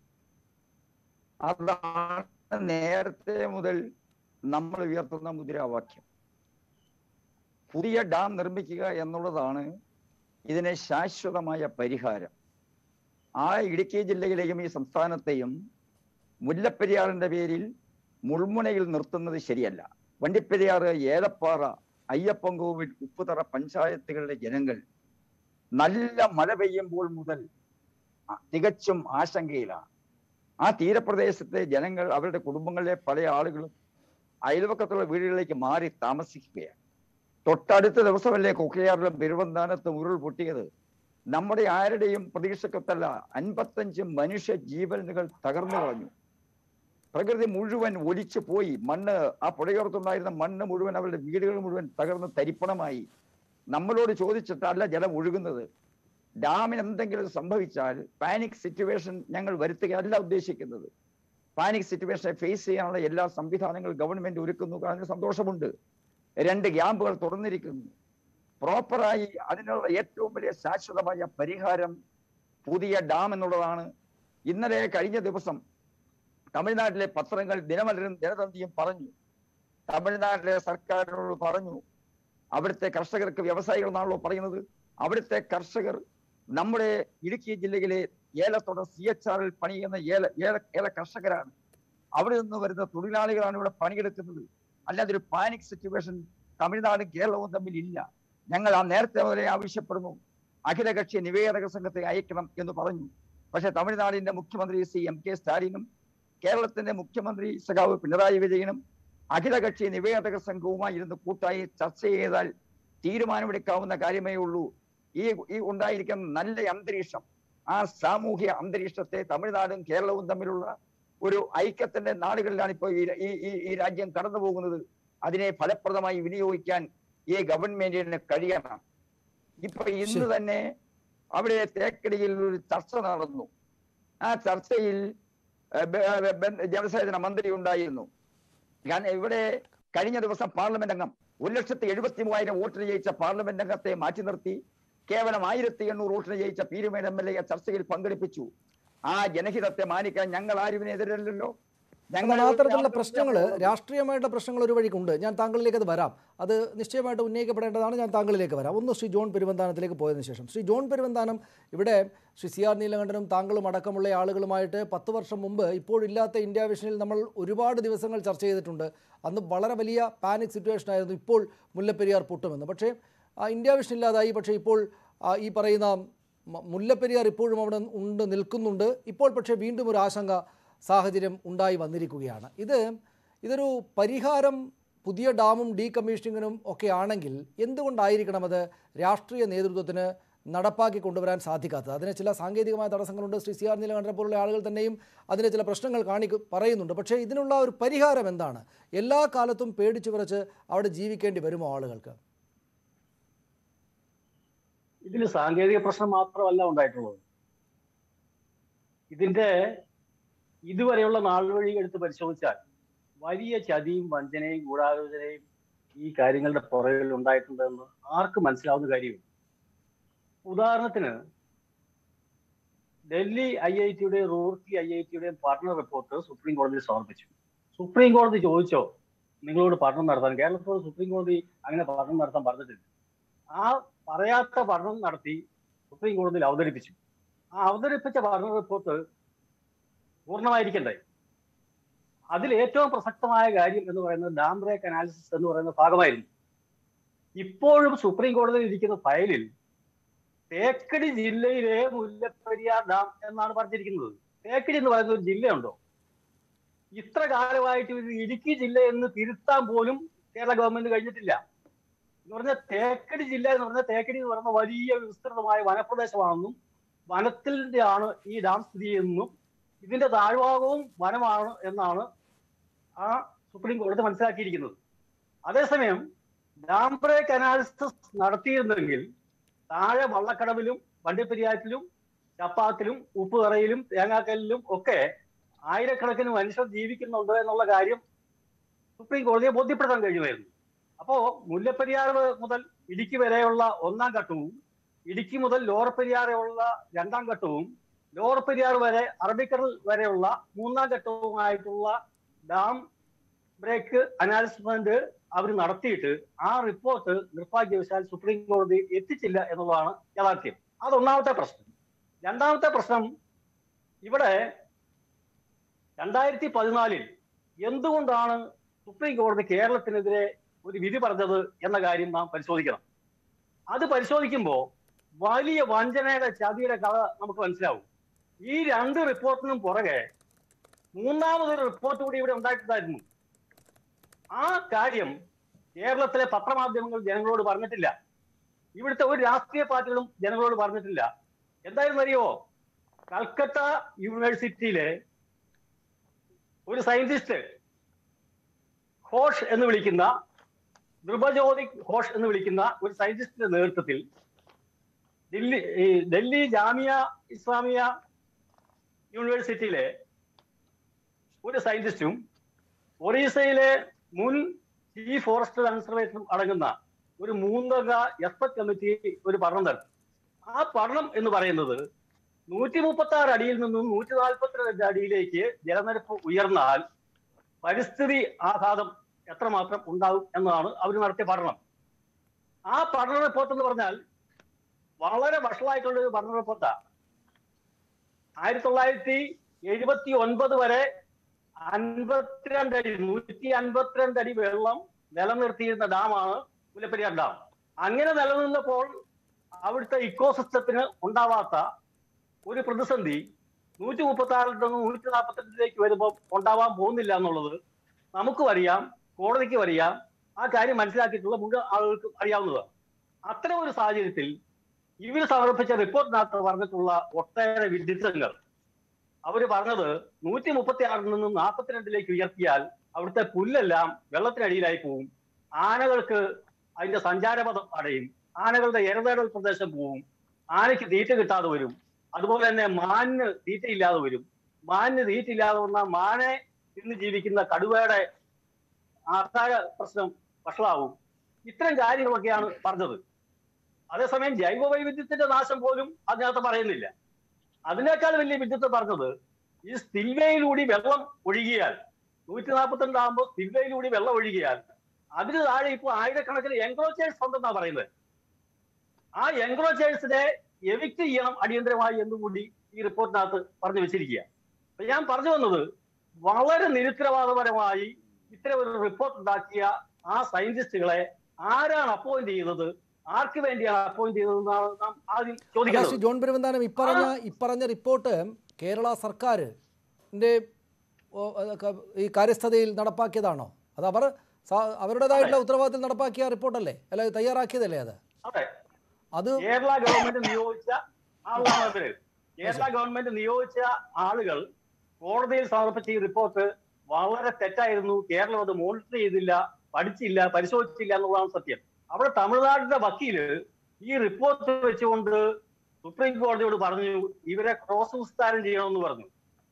അതാണ് നേരത്തെ മുതൽ നമ്മൾ ഉയർത്തുന്ന മുദ്രാവാക്യം പുതിയ ഡാം നിർമ്മിക്കുക എന്നുള്ളതാണ് ഇതിന് ശാശ്വതമായ പരിഹാരം ആ ഇടുക്കി ജില്ലയിലെയും ഈ സംസ്ഥാനത്തെയും മുല്ലപ്പെരിയാറിന്റെ പേരിൽ മുൾമുനയിൽ നിർത്തുന്നത് ശരിയല്ല വണ്ടിപ്പെരിയാറ് ഏലപ്പാറ അയ്യപ്പൻകോവിൽ ഉപ്പുതറ പഞ്ചായത്തുകളിലെ ജനങ്ങൾ നല്ല മഴ പെയ്യുമ്പോൾ മുതൽ അ- തികച്ചും ആശങ്കയിലാണ് ആ തീരപ്രദേശത്തെ ജനങ്ങൾ അവരുടെ കുടുംബങ്ങളിലെ പല ആളുകളും അയൽവക്കത്തുള്ള വീടുകളിലേക്ക് മാറി താമസിക്കുകയാണ് തൊട്ടടുത്ത ദിവസമല്ലേ കൊക്കയാറിലും പെരുവന്താനത്തും ഉരുൾ പൊട്ടിയത് നമ്മുടെ ആരുടെയും പ്രതീക്ഷക്കത്തല്ല അൻപത്തഞ്ച് മനുഷ്യ ജീവനുകൾ തകർന്നു കളഞ്ഞു പ്രകൃതി മുഴുവൻ ഒലിച്ചു പോയി മണ്ണ് ആ പുഴയോർത്തുണ്ടായിരുന്ന മണ്ണ് മുഴുവൻ അവരുടെ വീടുകൾ മുഴുവൻ തകർന്ന് തരിപ്പണമായി നമ്മളോട് ചോദിച്ചിട്ടല്ല ജലം ഒഴുകുന്നത് ഡാമിന് എന്തെങ്കിലും സംഭവിച്ചാൽ പാനിക് സിറ്റുവേഷൻ ഞങ്ങൾ വരുത്തുകയല്ല ഉദ്ദേശിക്കുന്നത് പാനിക് സിറ്റുവേഷനെ ഫേസ് ചെയ്യാനുള്ള എല്ലാ സംവിധാനങ്ങളും ഗവൺമെന്റ് ഒരുക്കുന്നു അതിന് സന്തോഷമുണ്ട് രണ്ട് ക്യാമ്പുകൾ തുറന്നിരിക്കുന്നു പ്രോപ്പറായി അതിനുള്ള ഏറ്റവും വലിയ ശാശ്വതമായ പരിഹാരം പുതിയ ഡാം എന്നുള്ളതാണ് ഇന്നലെ കഴിഞ്ഞ ദിവസം തമിഴ്നാട്ടിലെ പത്രങ്ങൾ ദിനമലരും ദിനതന്തിയും പറഞ്ഞു തമിഴ്നാട്ടിലെ സർക്കാരിനോട് പറഞ്ഞു അവിടുത്തെ കർഷകർക്ക് വ്യവസായികൾ എന്നാണല്ലോ പറയുന്നത് അവിടുത്തെ കർഷകർ നമ്മുടെ ഇടുക്കി ജില്ലയിലെ ഏലത്തോടെ സി എച്ച് ആറിൽ പണിയുന്ന ഏല ഏല ഏല കർഷകരാണ് അവിടെ നിന്ന് വരുന്ന തൊഴിലാളികളാണ് ഇവിടെ പണിയെടുക്കുന്നത് അല്ലാതെ ഒരു പാനിക് സിറ്റുവേഷൻ തമിഴ്നാടും കേരളവും തമ്മിൽ ഇല്ല ഞങ്ങൾ ആ നേരത്തെ മുതലേ ആവശ്യപ്പെടുന്നു അഖിലകക്ഷി നിവേദക സംഘത്തെ അയക്കണം എന്ന് പറഞ്ഞു പക്ഷെ തമിഴ്നാടിന്റെ മുഖ്യമന്ത്രി സി എം കെ സ്റ്റാലിനും കേരളത്തിന്റെ മുഖ്യമന്ത്രി സഖാവ് പിണറായി വിജയനും അഖിലകക്ഷി നിവേദക സംഘവുമായി ഇരുന്ന് കൂട്ടായി ചർച്ച ചെയ്താൽ തീരുമാനമെടുക്കാവുന്ന കാര്യമേ ഉള്ളൂ ഈ ഈ ഉണ്ടായിരിക്കുന്ന നല്ല അന്തരീക്ഷം ആ സാമൂഹ്യ അന്തരീക്ഷത്തെ തമിഴ്നാടും കേരളവും തമ്മിലുള്ള ഒരു ഐക്യത്തിന്റെ നാടുകളിലാണ് ഇപ്പോൾ ഈ ഈ ഈ- ഈ രാജ്യം കടന്നു പോകുന്നത് അതിനെ ഫലപ്രദമായി വിനിയോഗിക്കാൻ ഈ ഗവൺമെന്റിന് കഴിയണം ഇപ്പൊ ഇന്ന് ശരി. തന്നെ അവിടെ തേക്കടിയിൽ ഒരു ചർച്ച നടന്നു ആ ചർച്ചയിൽ ഏഹ്, ബ- ബ- ബ- ജലസേചന മന്ത്രി ഉണ്ടായിരുന്നു കാരണം ഇവിടെ കഴിഞ്ഞ ദിവസം പാർലമെന്റ് അംഗം ഒരു ലക്ഷത്തി എഴുപത്തി മൂവായിരം വോട്ടിന് ജയിച്ച പാർലമെന്റ് അംഗത്തെ മാറ്റി നിർത്തി കേവലം ആയിരത്തി എണ്ണൂറ് വോട്ടിന് ജയിച്ച പീരുമേട് എം എൽ എ ചർച്ചയിൽ പങ്കെടുപ്പിച്ചു ആ ജനഹിതത്തെ മാനിക്കാൻ ഞങ്ങൾ ആരും ഇതിനെതിരല്ലോ എന്നാൽ അത്തരത്തിലുള്ള പ്രശ്നങ്ങൾ രാഷ്ട്രീയമായിട്ടുള്ള പ്രശ്നങ്ങൾ ഒരു വഴിക്കുണ്ട് ഞാൻ താങ്കളിലേക്ക് അത് വരാം അത് നിശ്ചയമായിട്ട് ഉന്നയിക്കപ്പെടേണ്ടതാണ് ഞാൻ താങ്കളിലേക്ക് വരാം ഒന്ന് ശ്രീ ജോൺ പെരുവന്താനത്തിലേക്ക് പോയതിനു ശേഷം ശ്രീ ജോൺ പെരുവന്താനം ഇവിടെ ശ്രീ സി ആർ നീലകണ്ഠനും താങ്കളും അടക്കമുള്ള ആളുകളുമായിട്ട് പത്ത് വർഷം മുമ്പ് ഇപ്പോഴില്ലാത്ത ഇന്ത്യ വിഷനിൽ നമ്മൾ ഒരുപാട് ദിവസങ്ങൾ ചർച്ച ചെയ്തിട്ടുണ്ട് അന്ന് വളരെ വലിയ പാനിക് സിറ്റുവേഷൻ ആയിരുന്നു ഇപ്പോൾ മുല്ലപ്പെരിയാർ പൊട്ടുമെന്ന് പക്ഷേ ആ ഇന്ത്യ വിഷൻ ഇല്ലാതായി പക്ഷേ ഇപ്പോൾ ആ, ഈ പറയുന്ന മ- മുല്ലപ്പെരിയാർ ഇപ്പോഴും അവിടെ ഉണ്ട് നിൽക്കുന്നുണ്ട് ഇപ്പോൾ പക്ഷേ വീണ്ടും ഒരു ആശങ്ക സാഹചര്യം ഉണ്ടായി വന്നിരിക്കുകയാണ് ഇത് ഇതൊരു പരിഹാരം പുതിയ ഡാമും ഡീകമ്മീഷനിങ്ങിനും ഒക്കെ ആണെങ്കിൽ എന്തുകൊണ്ടായിരിക്കണം അത് രാഷ്ട്രീയ നേതൃത്വത്തിന് നടപ്പാക്കി കൊണ്ടുവരാൻ സാധിക്കാത്തത് അതിന് ചില സാങ്കേതികമായ തടസ്സങ്ങളുണ്ട് ശ്രീ സി ആർ നീലകണ്ഠനെ പോലുള്ള ആളുകൾ തന്നെയും അതിന് ചില പ്രശ്നങ്ങൾ കാണിക്കു പറയുന്നുണ്ട് പക്ഷേ ഇതിനുള്ള ഒരു പരിഹാരം എന്താണ് എല്ലാ കാലത്തും പേടിച്ചു വിറച്ച് അവിടെ ജീവിക്കേണ്ടി വരുമോ ആളുകൾക്ക് ഇതിൽ സാങ്കേതിക പ്രശ്നം മാത്രമല്ല ഉണ്ടായിട്ടുള്ളത് ഇതിന്റെ ഇതുവരെയുള്ള നാൾവഴി എടുത്ത് പരിശോധിച്ചാൽ വലിയ ചതിയും വഞ്ചനയും ഗൂഢാലോചനയും ഈ കാര്യങ്ങളുടെ പുറകിൽ ഉണ്ടായിട്ടുണ്ടെന്ന് ആർക്ക് മനസ്സിലാവുന്ന കാര്യവും ഉദാഹരണത്തിന് ഡൽഹി ഐ ഐ ടിയുടെയും റൂർക്കി ഐ ഐ ടിയുടെയും പഠന റിപ്പോർട്ട് സുപ്രീം കോടതിയിൽ സമർപ്പിച്ചു സുപ്രീം കോടതി ചോദിച്ചോ നിങ്ങളോട് പഠനം നടത്താൻ കേരളത്തോട് സുപ്രീം കോടതി അങ്ങനെ പഠനം നടത്താൻ പറഞ്ഞിട്ടില്ല ആ പറയാത്ത പഠനം നടത്തി സുപ്രീം കോടതിയിൽ അവതരിപ്പിച്ചു ആ അവതരിപ്പിച്ച പഠന റിപ്പോർട്ട് പൂർണ്ണമായിരിക്കണ്ടേ അതിൽ ഏറ്റവും പ്രസക്തമായ കാര്യം എന്ന് പറയുന്നത് ഡാം ബ്രേക്ക് അനാലിസിസ് എന്ന് പറയുന്ന ഭാഗമായിരുന്നു ഇപ്പോഴും സുപ്രീം കോടതിയിൽ ഇരിക്കുന്ന ഫയലിൽ തേക്കടി ജില്ലയിലെ മുല്ലപ്പെരിയാർ ഡാം എന്നാണ് പറഞ്ഞിരിക്കുന്നത് തേക്കടി എന്ന് പറയുന്ന ഒരു ജില്ലയുണ്ടോ ഇത്ര കാലമായിട്ട് ഇത് ഇടുക്കി ജില്ല എന്ന് തിരുത്താൻ പോലും കേരള ഗവൺമെന്റ് കഴിഞ്ഞിട്ടില്ല എന്ന് പറഞ്ഞാൽ തേക്കടി ജില്ല എന്ന് പറഞ്ഞാൽ തേക്കടി എന്ന് പറയുന്ന വലിയ വിസ്തൃതമായ വനപ്രദേശമാണെന്നും വനത്തിന്റെ ആണ് ഈ ഡാം സ്ഥിതി ചെയ്യുന്നതും ഇതിന്റെ താഴ്ഭാഗവും വനമാണ് എന്നാണ് ആ സുപ്രീം കോടതി മനസ്സിലാക്കിയിരിക്കുന്നത് അതേസമയം ഡാം ബ്രേക്ക് അനാലിസിസ് നടത്തിയിരുന്നെങ്കിൽ താഴെ വള്ളക്കടവിലും വണ്ടിപ്പെരിയാറ്റിലും ചപ്പാത്തിലും ഉപ്പുതറയിലും തേങ്ങാക്കല്ലിലും ഒക്കെ ആയിരക്കണക്കിന് മനുഷ്യർ ജീവിക്കുന്നുണ്ട് എന്നുള്ള കാര്യം സുപ്രീം കോടതിയെ ബോധ്യപ്പെടുത്താൻ കഴിയുമായിരുന്നു അപ്പോ മുല്ലപ്പെരിയാർ മുതൽ ഇടുക്കി വരെയുള്ള ഒന്നാം ഘട്ടവും ഇടുക്കി മുതൽ ലോവർ പെരിയാറുള്ള രണ്ടാം ഘട്ടവും ലോവർ പെരിയാർ വരെ അറബിക്കടൽ വരെയുള്ള മൂന്നാം ഘട്ടവുമായിട്ടുള്ള ഡാം ബ്രേക്ക് അനാലിസ്മെന്റ് അവർ നടത്തിയിട്ട് ആ റിപ്പോർട്ട് നിർഭാഗ്യവശാൽ സുപ്രീം കോടതി എത്തിച്ചില്ല എന്നുള്ളതാണ് യാഥാർത്ഥ്യം അതൊന്നാമത്തെ പ്രശ്നം രണ്ടാമത്തെ പ്രശ്നം ഇവിടെ രണ്ടായിരത്തി പതിനാലിൽ എന്തുകൊണ്ടാണ് സുപ്രീം കോടതി കേരളത്തിനെതിരെ ഒരു വിധി പറഞ്ഞത് എന്ന കാര്യം നാം പരിശോധിക്കണം അത് പരിശോധിക്കുമ്പോൾ വലിയ വഞ്ചനയുടെ ചതിയുടെ കഥ നമുക്ക് മനസ്സിലാവും ഈ രണ്ട് റിപ്പോർട്ടിനും പുറകെ മൂന്നാമതൊരു റിപ്പോർട്ട് കൂടി ഇവിടെ ഉണ്ടായിട്ടുണ്ടായിരുന്നു ആ കാര്യം കേരളത്തിലെ പത്രമാധ്യമങ്ങൾ ജനങ്ങളോട് പറഞ്ഞിട്ടില്ല ഇവിടുത്തെ ഒരു രാഷ്ട്രീയ പാർട്ടികളും ജനങ്ങളോട് പറഞ്ഞിട്ടില്ല എന്തായിരുന്നു അറിയോ കൽക്കട്ട യൂണിവേഴ്സിറ്റിയിലെ ഒരു സയന്റിസ്റ്റ് ഘോഷ് എന്ന് വിളിക്കുന്ന ധ്രുവജ്യോതി ഘോഷ് എന്ന് വിളിക്കുന്ന ഒരു സയന്റിസ്റ്റിന്റെ നേതൃത്വത്തിൽ ദില്ലി ഈ ഡൽഹി ജാമിയ ഇസ്ലാമിയ യൂണിവേഴ്സിറ്റിയിലെ ഒരു സയന്റിസ്റ്റും ഒറീസയിലെ മുൻ ചീഫ് ഫോറസ്റ്റ് കൺസർവേറ്ററും അടങ്ങുന്ന ഒരു മൂന്നംഗ എക്സ്പെർട്ട് കമ്മിറ്റി ഒരു പഠനം നടത്തി ആ പഠനം എന്ന് പറയുന്നത് നൂറ്റി മുപ്പത്തി ആറ് അടിയിൽ നിന്നും നൂറ്റി നാൽപ്പത്തിരണ്ട് അടിയിലേക്ക് ജലനിരപ്പ് ഉയർന്നാൽ പരിസ്ഥിതി ആഘാതം എത്രമാത്രം ഉണ്ടാവും എന്നതാണ് അവർ നടത്തിയ പഠനം ആ പഠന റിപ്പോർട്ട് എന്ന് പറഞ്ഞാൽ വളരെ വഷളായിട്ടുള്ള ഒരു പഠന റിപ്പോർട്ടാണ് ആയിരത്തി തൊള്ളായിരത്തി എഴുപത്തി ഒൻപത് വരെ അൻപത്തിരണ്ട് അടി നൂറ്റി അൻപത്തിരണ്ട് അടി വെള്ളം നിലനിർത്തിയിരുന്ന ഡാമാണ് മുല്ലപ്പെരിയാർ ഡാം അങ്ങനെ നിലനിന്നപ്പോൾ അവിടുത്തെ ഇക്കോസിസ്റ്റത്തിന് ഉണ്ടാവാത്ത ഒരു പ്രതിസന്ധി നൂറ്റി മുപ്പത്തി ആറിൽ നിന്ന് നൂറ്റി നാൽപ്പത്തിരണ്ടിലേക്ക് വരുമ്പോൾ ഉണ്ടാവാൻ പോകുന്നില്ല എന്നുള്ളത് നമുക്കും അറിയാം കോടതിക്കും അറിയാം ആ കാര്യം മനസ്സിലാക്കിയിട്ടുള്ള മുഴുവൻ ആളുകൾക്കും അറിയാവുന്നതാണ് അത്തരം ഒരു സാഹചര്യത്തിൽ ഇവർ സമർപ്പിച്ച റിപ്പോർട്ടിനകത്ത് പറഞ്ഞിട്ടുള്ള ഒട്ടേറെ വിഡിത്തങ്ങൾ അവര് പറഞ്ഞത് നൂറ്റി മുപ്പത്തി ആറിൽ നിന്നും നാൽപ്പത്തിരണ്ടിലേക്ക് ഉയർത്തിയാൽ അവിടുത്തെ പുല്ലെല്ലാം വെള്ളത്തിനടിയിലായി പോവും ആനകൾക്ക് അതിന്റെ സഞ്ചാരപഥം അടയും ആനകളുടെ ഇരതേടൽ പ്രദേശം പോവും ആനയ്ക്ക് തീറ്റ കിട്ടാതെ വരും അതുപോലെ തന്നെ മാനിന് തീറ്റയില്ലാതെ വരും മാനിന് തീറ്റയില്ലാതെ വന്നാൽ മാനെ ഇന്ന് ജീവിക്കുന്ന കടുവയുടെ ആഹാര പ്രശ്നം വഷളാവും ഇത്തരം കാര്യങ്ങളൊക്കെയാണ് പറഞ്ഞത് അതേസമയം ജൈവ വൈവിധ്യത്തിന്റെ നാശം പോലും അതിനകത്ത് പറയുന്നില്ല അതിനേക്കാൾ വലിയ വിദ്യത്തെ പറഞ്ഞത് ഈ സ്പിൽവേയിലൂടെ വെള്ളം ഒഴുകിയാൽ നൂറ്റി നാൽപ്പത്തിരണ്ട് ആകുമ്പോൾ സ്പിൽവേയിലൂടെ വെള്ളം ഒഴുകിയാൽ അതിന് താഴെ ഇപ്പോൾ ആയിരക്കണക്കിന് എൻക്രോച്ചേഴ്സ് ഉണ്ടെന്നാ പറയുന്നത് ആ എൻക്രോച്ചേഴ്സിനെ എവിക്ട് ചെയ്യണം അടിയന്തരമായി എന്നുകൂടി ഈ റിപ്പോർട്ടിനകത്ത് പറഞ്ഞു വെച്ചിരിക്കുക അപ്പൊ ഞാൻ പറഞ്ഞു വന്നത് വളരെ നിരുത്തരവാദപരമായി ഇത്തരം ഒരു റിപ്പോർട്ട് ഉണ്ടാക്കിയ ആ സയന്റിസ്റ്റുകളെ ആരാണ് അപ്പോയിന്റ് ചെയ്തത് ആർക്ക് വേണ്ടിയാണ് അപ്പോയിന്റ് ചെയ്തതെന്നാണ് നാം ആദ്യം അല്ല, ചോദിക്കുന്നത് ശ്രീ ജോൺ പെരുവന്താനം ഇപ്പറഞ്ഞ ഇപ്പറഞ്ഞ റിപ്പോർട്ട് കേരള സർക്കാരിൻ്റെ ഈ കാര്യസ്ഥതയിൽ നടപ്പാക്കിയതാണോ അത് അവർ സ- അവരുടേതായിട്ടുള്ള ഉത്തരവാദിത്തത്തിൽ നടപ്പാക്കിയ റിപ്പോർട്ടല്ലേ അല്ല തയ്യാറാക്കിയതല്ലേ അത് അതെ അത് കേരള ഗവൺമെന്റ് നിയോഗിച്ച ആളാണ് ഇവര് കേരള ഗവൺമെന്റ് നിയോഗിച്ച ആളുകൾ കോടതിയിൽ സമർപ്പിച്ച ഈ റിപ്പോർട്ട് വളരെ തെറ്റായിരുന്നു കേരളം അത് മോണിറ്റർ ചെയ്തില്ല പഠിച്ചില്ല പരിശോധിച്ചില്ല എന്നുള്ളതാണ് സത്യം അവിടെ തമിഴ്നാടിന്റെ വക്കീല് ഈ റിപ്പോർട്ട് വെച്ചുകൊണ്ട് സുപ്രീം കോടതിയോട് പറഞ്ഞു ഇവരെ ക്രോസ് വിസ്താരം ചെയ്യണമെന്ന് പറഞ്ഞു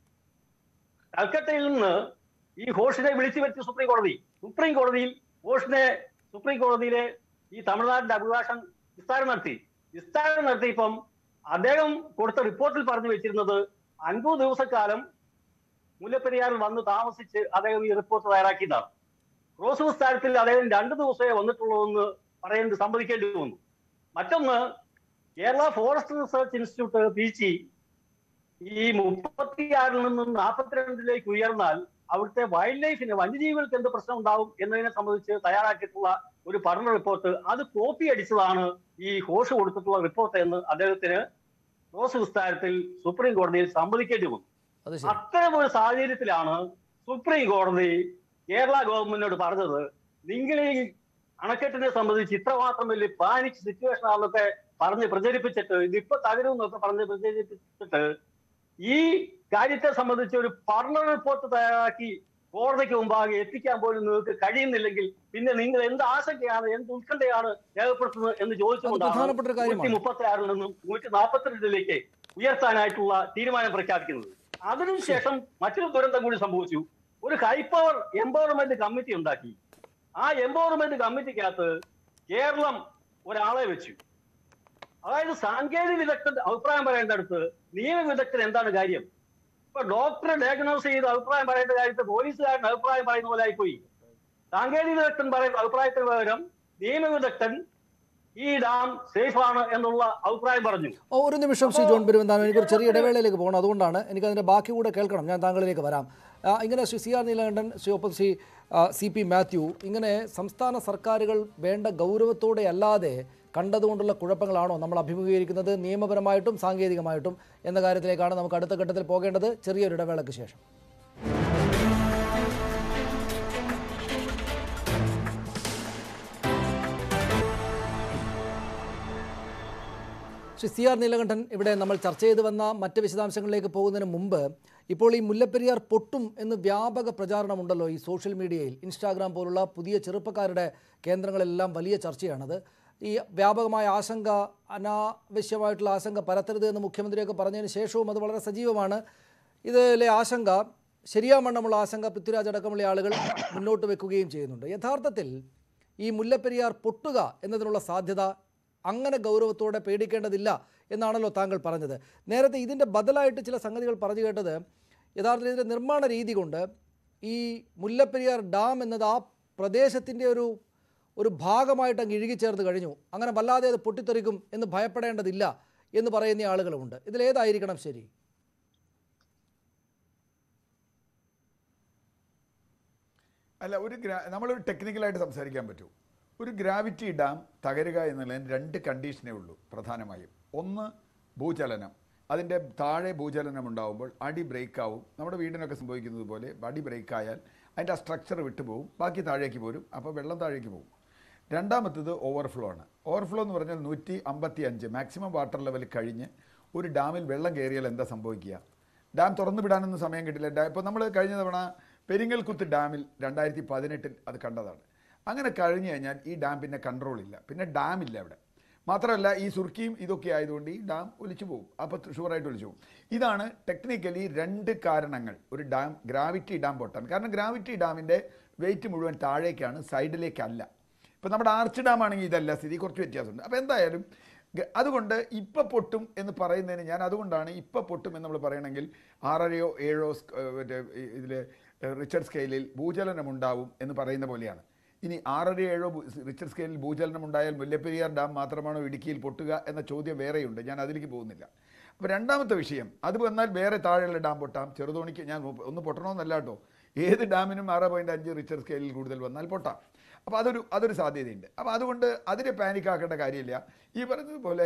കൽക്കട്ടയിൽ നിന്ന് ഈ ഘോഷിനെ വിളിച്ചു വരുത്തി സുപ്രീം കോടതി സുപ്രീം കോടതിയിൽ ഘോഷിനെ സുപ്രീം കോടതിയിലെ ഈ തമിഴ്നാടിന്റെ അഭിഭാഷകൻ വിസ്താരം നടത്തി വിസ്താരം നടത്തിയപ്പം അദ്ദേഹം കൊടുത്ത റിപ്പോർട്ടിൽ പറഞ്ഞു വെച്ചിരുന്നത് അൻപത് ദിവസക്കാലം മുല്ലപ്പെരിയാറിൽ വന്ന് താമസിച്ച് അദ്ദേഹം ഈ റിപ്പോർട്ട് തയ്യാറാക്കിയതാണ് ക്രോസ് വിസ്താരത്തിൽ അദ്ദേഹം രണ്ടു ദിവസമേ വന്നിട്ടുള്ളൂ എന്ന് പറയേണ്ടി സമ്മതിക്കേണ്ടി വന്നു മറ്റൊന്ന് Kerala forest research institute P G ഈ മുപ്പത്തിയാറിൽ നിന്നും നാൽപ്പത്തിരണ്ടിലേക്ക് ഉയർന്നാൽ അവിടുത്തെ വൈൽഡ് ലൈഫിന് വന്യജീവികൾക്ക് എന്ത് പ്രശ്നം ഉണ്ടാവും എന്നതിനെ സംബന്ധിച്ച് തയ്യാറാക്കിയിട്ടുള്ള ഒരു പഠന റിപ്പോർട്ട് അത് കോപ്പി അടിച്ചതാണ് ഈ ഹോഷ് കൊടുത്തിട്ടുള്ള റിപ്പോർട്ട് എന്ന് അദ്ദേഹത്തിന് ക്രോസ് വിസ്താരത്തിൽ സുപ്രീം കോടതിയിൽ സമ്മതിക്കേണ്ടി വന്നു അത് ശരി അത്തരം ഒരു സാഹചര്യത്തിലാണ് സുപ്രീം കോടതി കേരള ഗവൺമെന്റിനോട് പറഞ്ഞത് നിങ്ങൾ ഈ അണക്കെട്ടിനെ സംബന്ധിച്ച് ഇത്രമാത്രം വലിയ പാനിക് സിറ്റുവേഷൻ ആണെന്നൊക്കെ പറഞ്ഞ് പ്രചരിപ്പിച്ചിട്ട് ഇതിപ്പോ തകരും എന്നൊക്കെ പറഞ്ഞ് പ്രചരിപ്പിച്ചിട്ട് ഈ കാര്യത്തെ സംബന്ധിച്ച് ഒരു പഠന റിപ്പോർട്ട് തയ്യാറാക്കി കോടതിക്ക് മുമ്പാകെ എത്തിക്കാൻ പോലും നിങ്ങൾക്ക് കഴിയുന്നില്ലെങ്കിൽ പിന്നെ നിങ്ങൾ എന്ത് ആശങ്കയാണ് എന്ത് ഉത്കണ്ഠയാണ് രേഖപ്പെടുത്തുന്നത് എന്ന് അത് പ്രധാനപ്പെട്ട ഒരു കാര്യമാണ്. നൂറ്റി മുപ്പത്തി ആറിൽ നിന്നും നൂറ്റി നാൽപ്പത്തിരണ്ടിലേക്ക് ഉയർത്താനായിട്ടുള്ള തീരുമാനം പ്രഖ്യാപിക്കുന്നത് അതിനുശേഷം മറ്റൊരു ദുരന്തം കൂടി സംഭവിച്ചു ഒരു ഹൈ പവർ എംപവർമെന്റ് കമ്മിറ്റി ഉണ്ടാക്കി ആ എംപവർമെന്റ് കമ്മിറ്റിക്കകത്ത് കേരളം ഒരാളെ വെച്ചു അതായത് സാങ്കേതിക വിദഗ്ധൻ അഭിപ്രായം പറയേണ്ടടുത്ത് നിയമ വിദഗ്ധൻ എന്താണ് കാര്യം ഇപ്പൊ ഡോക്ടറെ ഡയഗ്നോസ് ചെയ്ത് അഭിപ്രായം പറയേണ്ട കാര്യത്തിൽ പോലീസുകാരൻ അഭിപ്രായം പറയുന്ന പോലെ ആയിപ്പോയി സാങ്കേതിക വിദഗ്ധൻ പറയുന്ന അഭിപ്രായത്തിന് പകരം നിയമ വിദഗ്ധൻ ഈ ഡാം സേഫ് ആണ് എന്നുള്ള അഭിപ്രായം പറഞ്ഞു ഓ, ഒരു നിമിഷം ശ്രീ ജോൺ പെരുവന്താനം എനിക്കൊരു ചെറിയ ഇടവേളയിലേക്ക് പോകണം അതുകൊണ്ടാണ് എനിക്കതിൻ്റെ ബാക്കി കൂടെ കേൾക്കണം ഞാൻ താങ്കളിലേക്ക് വരാം ആ, ഇങ്ങനെ ശ്രീ സി ആർ നീലകണ്ഠൻ ശ്രീ ഒപ്പം ശ്രീ ആ, സി പി മാത്യു ഇങ്ങനെ സംസ്ഥാന സർക്കാരുകൾ വേണ്ട ഗൗരവത്തോടെ അല്ലാതെ കണ്ടതുകൊണ്ടുള്ള കുഴപ്പങ്ങളാണോ നമ്മൾ അഭിമുഖീകരിക്കുന്നത് നിയമപരമായിട്ടും സാങ്കേതികമായിട്ടും എന്ന കാര്യത്തിലേക്കാണ് നമുക്ക് അടുത്ത ഘട്ടത്തിൽ പോകേണ്ടത് ചെറിയൊരു ഇടവേളയ്ക്ക് ശേഷം ശ്രീ സി ആർ നീലകണ്ഠൻ ഇവിടെ നമ്മൾ ചർച്ച ചെയ്ത് വന്ന മറ്റ് വിശദാംശങ്ങളിലേക്ക് പോകുന്നതിന് മുമ്പ് ഇപ്പോൾ ഈ മുല്ലപ്പെരിയാർ പൊട്ടും എന്ന് വ്യാപക പ്രചാരണമുണ്ടല്ലോ ഈ സോഷ്യൽ മീഡിയയിൽ ഇൻസ്റ്റാഗ്രാം പോലുള്ള പുതിയ ചെറുപ്പക്കാരുടെ കേന്ദ്രങ്ങളെല്ലാം വലിയ ചർച്ചയാണത് ഈ വ്യാപകമായ ആശങ്ക അനാവശ്യമായിട്ടുള്ള ആശങ്ക പരത്തരുത് എന്ന് മുഖ്യമന്ത്രിയൊക്കെ പറഞ്ഞതിന് ശേഷവും അത് വളരെ സജീവമാണ് ഇതിലെ ആശങ്ക ശരിയാവണ്ണമുള്ള ആശങ്ക പൃഥ്വിരാജ് അടക്കമുള്ള ആളുകൾ മുന്നോട്ട് വെക്കുകയും ചെയ്യുന്നുണ്ട് യഥാർത്ഥത്തിൽ ഈ മുല്ലപ്പെരിയാർ പൊട്ടുക എന്നതിനുള്ള സാധ്യത അങ്ങനെ ഗൗരവത്തോടെ പേടിക്കേണ്ടതില്ല എന്നാണല്ലോ താങ്കൾ പറഞ്ഞത് നേരത്തെ ഇതിൻ്റെ ബദലായിട്ട് ചില സംഗതികൾ പറഞ്ഞു കേട്ടത് യഥാർത്ഥത്തിൽ ഇതിൻ്റെ നിർമ്മാണ രീതി കൊണ്ട് ഈ മുല്ലപ്പെരിയാർ ഡാം എന്നത് ആ പ്രദേശത്തിൻ്റെ ഒരു ഒരു ഭാഗമായിട്ട് അങ്ങ് ഇഴുകിച്ചേർന്ന് കഴിഞ്ഞു അങ്ങനെ വല്ലാതെ അത് പൊട്ടിത്തെറിക്കും എന്ന് ഭയപ്പെടേണ്ടതില്ല എന്ന് പറയുന്ന ആളുകളുമുണ്ട് ഇതിലേതായിരിക്കണം ശരി അല്ല ഒരു ഗ്രാ നമ്മളൊരു ടെക്നിക്കലായിട്ട് സംസാരിക്കാൻ പറ്റൂ ഒരു ഗ്രാവിറ്റി ഡാം തകരുക എന്നുള്ളതിന് രണ്ട് കണ്ടീഷനേ ഉള്ളൂ പ്രധാനമായും ഒന്ന് ഭൂചലനം അതിൻ്റെ താഴെ ഭൂചലനം ഉണ്ടാവുമ്പോൾ അടി ബ്രേക്ക് ആവും നമ്മുടെ വീടിനൊക്കെ സംഭവിക്കുന്നത് പോലെ അടി ബ്രേക്ക് ആയാൽ അതിൻ്റെ ആ സ്ട്രക്ചർ വിട്ടുപോകും ബാക്കി താഴേക്ക് പോരും അപ്പോൾ വെള്ളം താഴേക്ക് പോകും രണ്ടാമത്തത് ഓവർഫ്ലോ ആണ് ഓവർഫ്ലോ എന്ന് പറഞ്ഞാൽ നൂറ്റി അമ്പത്തി അഞ്ച് മാക്സിമം വാട്ടർ ലെവൽ കഴിഞ്ഞ് ഒരു ഡാമിൽ വെള്ളം കയറിയാൽ എന്താ സംഭവിക്കുക ഡാം തുറന്നു വിടാനൊന്നും സമയം കിട്ടില്ല ഡാ ഇപ്പോൾ നമ്മൾ കഴിഞ്ഞ തവണ പെരിങ്ങൽകുത്ത് ഡാമിൽ രണ്ടായിരത്തി പതിനെട്ടിൽ അത് കണ്ടതാണ് അങ്ങനെ കഴിഞ്ഞു കഴിഞ്ഞാൽ ഈ ഡാം പിന്നെ കൺട്രോൾ ഇല്ല പിന്നെ ഡാം ഇല്ല അവിടെ മാത്രമല്ല ഈ സുർക്കിയും ഇതൊക്കെ ആയതുകൊണ്ട് ഈ ഡാം ഒലിച്ചു പോകും അപ്പോൾ ഷുവറായിട്ട് ഒലിച്ചു പോകും ഇതാണ് ടെക്നിക്കലി രണ്ട് കാരണങ്ങൾ ഒരു ഡാം ഗ്രാവിറ്റി ഡാം പൊട്ടാൻ കാരണം ഗ്രാവിറ്റി ഡാമിൻ്റെ വെയിറ്റ് മുഴുവൻ താഴേക്കാണ് സൈഡിലേക്കല്ല ഇപ്പം നമ്മുടെ ആർച്ച് ഡാം ആണെങ്കിൽ ഇതല്ല സ്ഥിതി കുറച്ച് വ്യത്യാസമുണ്ട് അപ്പോൾ എന്തായാലും ഗ- അതുകൊണ്ട് ഇപ്പം പൊട്ടും എന്ന് പറയുന്നതിന് ഞാൻ അതുകൊണ്ടാണ് ഇപ്പം പൊട്ടും എന്ന് നമ്മൾ പറയണമെങ്കിൽ ആറരയോ ഏഴോ സ്ക- ഏഹ് മറ്റേ ഇതിൽ റിച്ചർഡ് സ്കെയിലിൽ ഭൂചലനം ഉണ്ടാവും എന്ന് പറയുന്ന പോലെയാണ് ഇനി ആറര ഏഴോ ഭൂ- റിച്ചർ സ്കെയിലിൽ ഭൂചലനം ഉണ്ടായാൽ മുല്ലപ്പെരിയാർ ഡാം മാത്രമാണോ ഇടുക്കിയിൽ പൊട്ടുക എന്ന ചോദ്യം വേറെയുണ്ട് ഞാൻ അതിലേക്ക് പോകുന്നില്ല അപ്പോൾ രണ്ടാമത്തെ വിഷയം അത് വന്നാൽ വേറെ താഴെയുള്ള ഡാം പൊട്ടാം ചെറുതോണിക്ക് ഞാൻ ഒ- ഒന്ന് പൊട്ടണമെന്നല്ല കേട്ടോ ഏത് ഡാമിനും ആറ് പോയിൻറ്റ് അഞ്ച് റിച്ചർ സ്കെയിലിൽ കൂടുതൽ വന്നാൽ പൊട്ടാം അപ്പോൾ അതൊരു അതൊരു സാധ്യതയുണ്ട് അപ്പോൾ അതുകൊണ്ട് അതിനെ പാനിക് ആക്കേണ്ട കാര്യമില്ല ഈ പറഞ്ഞതുപോലെ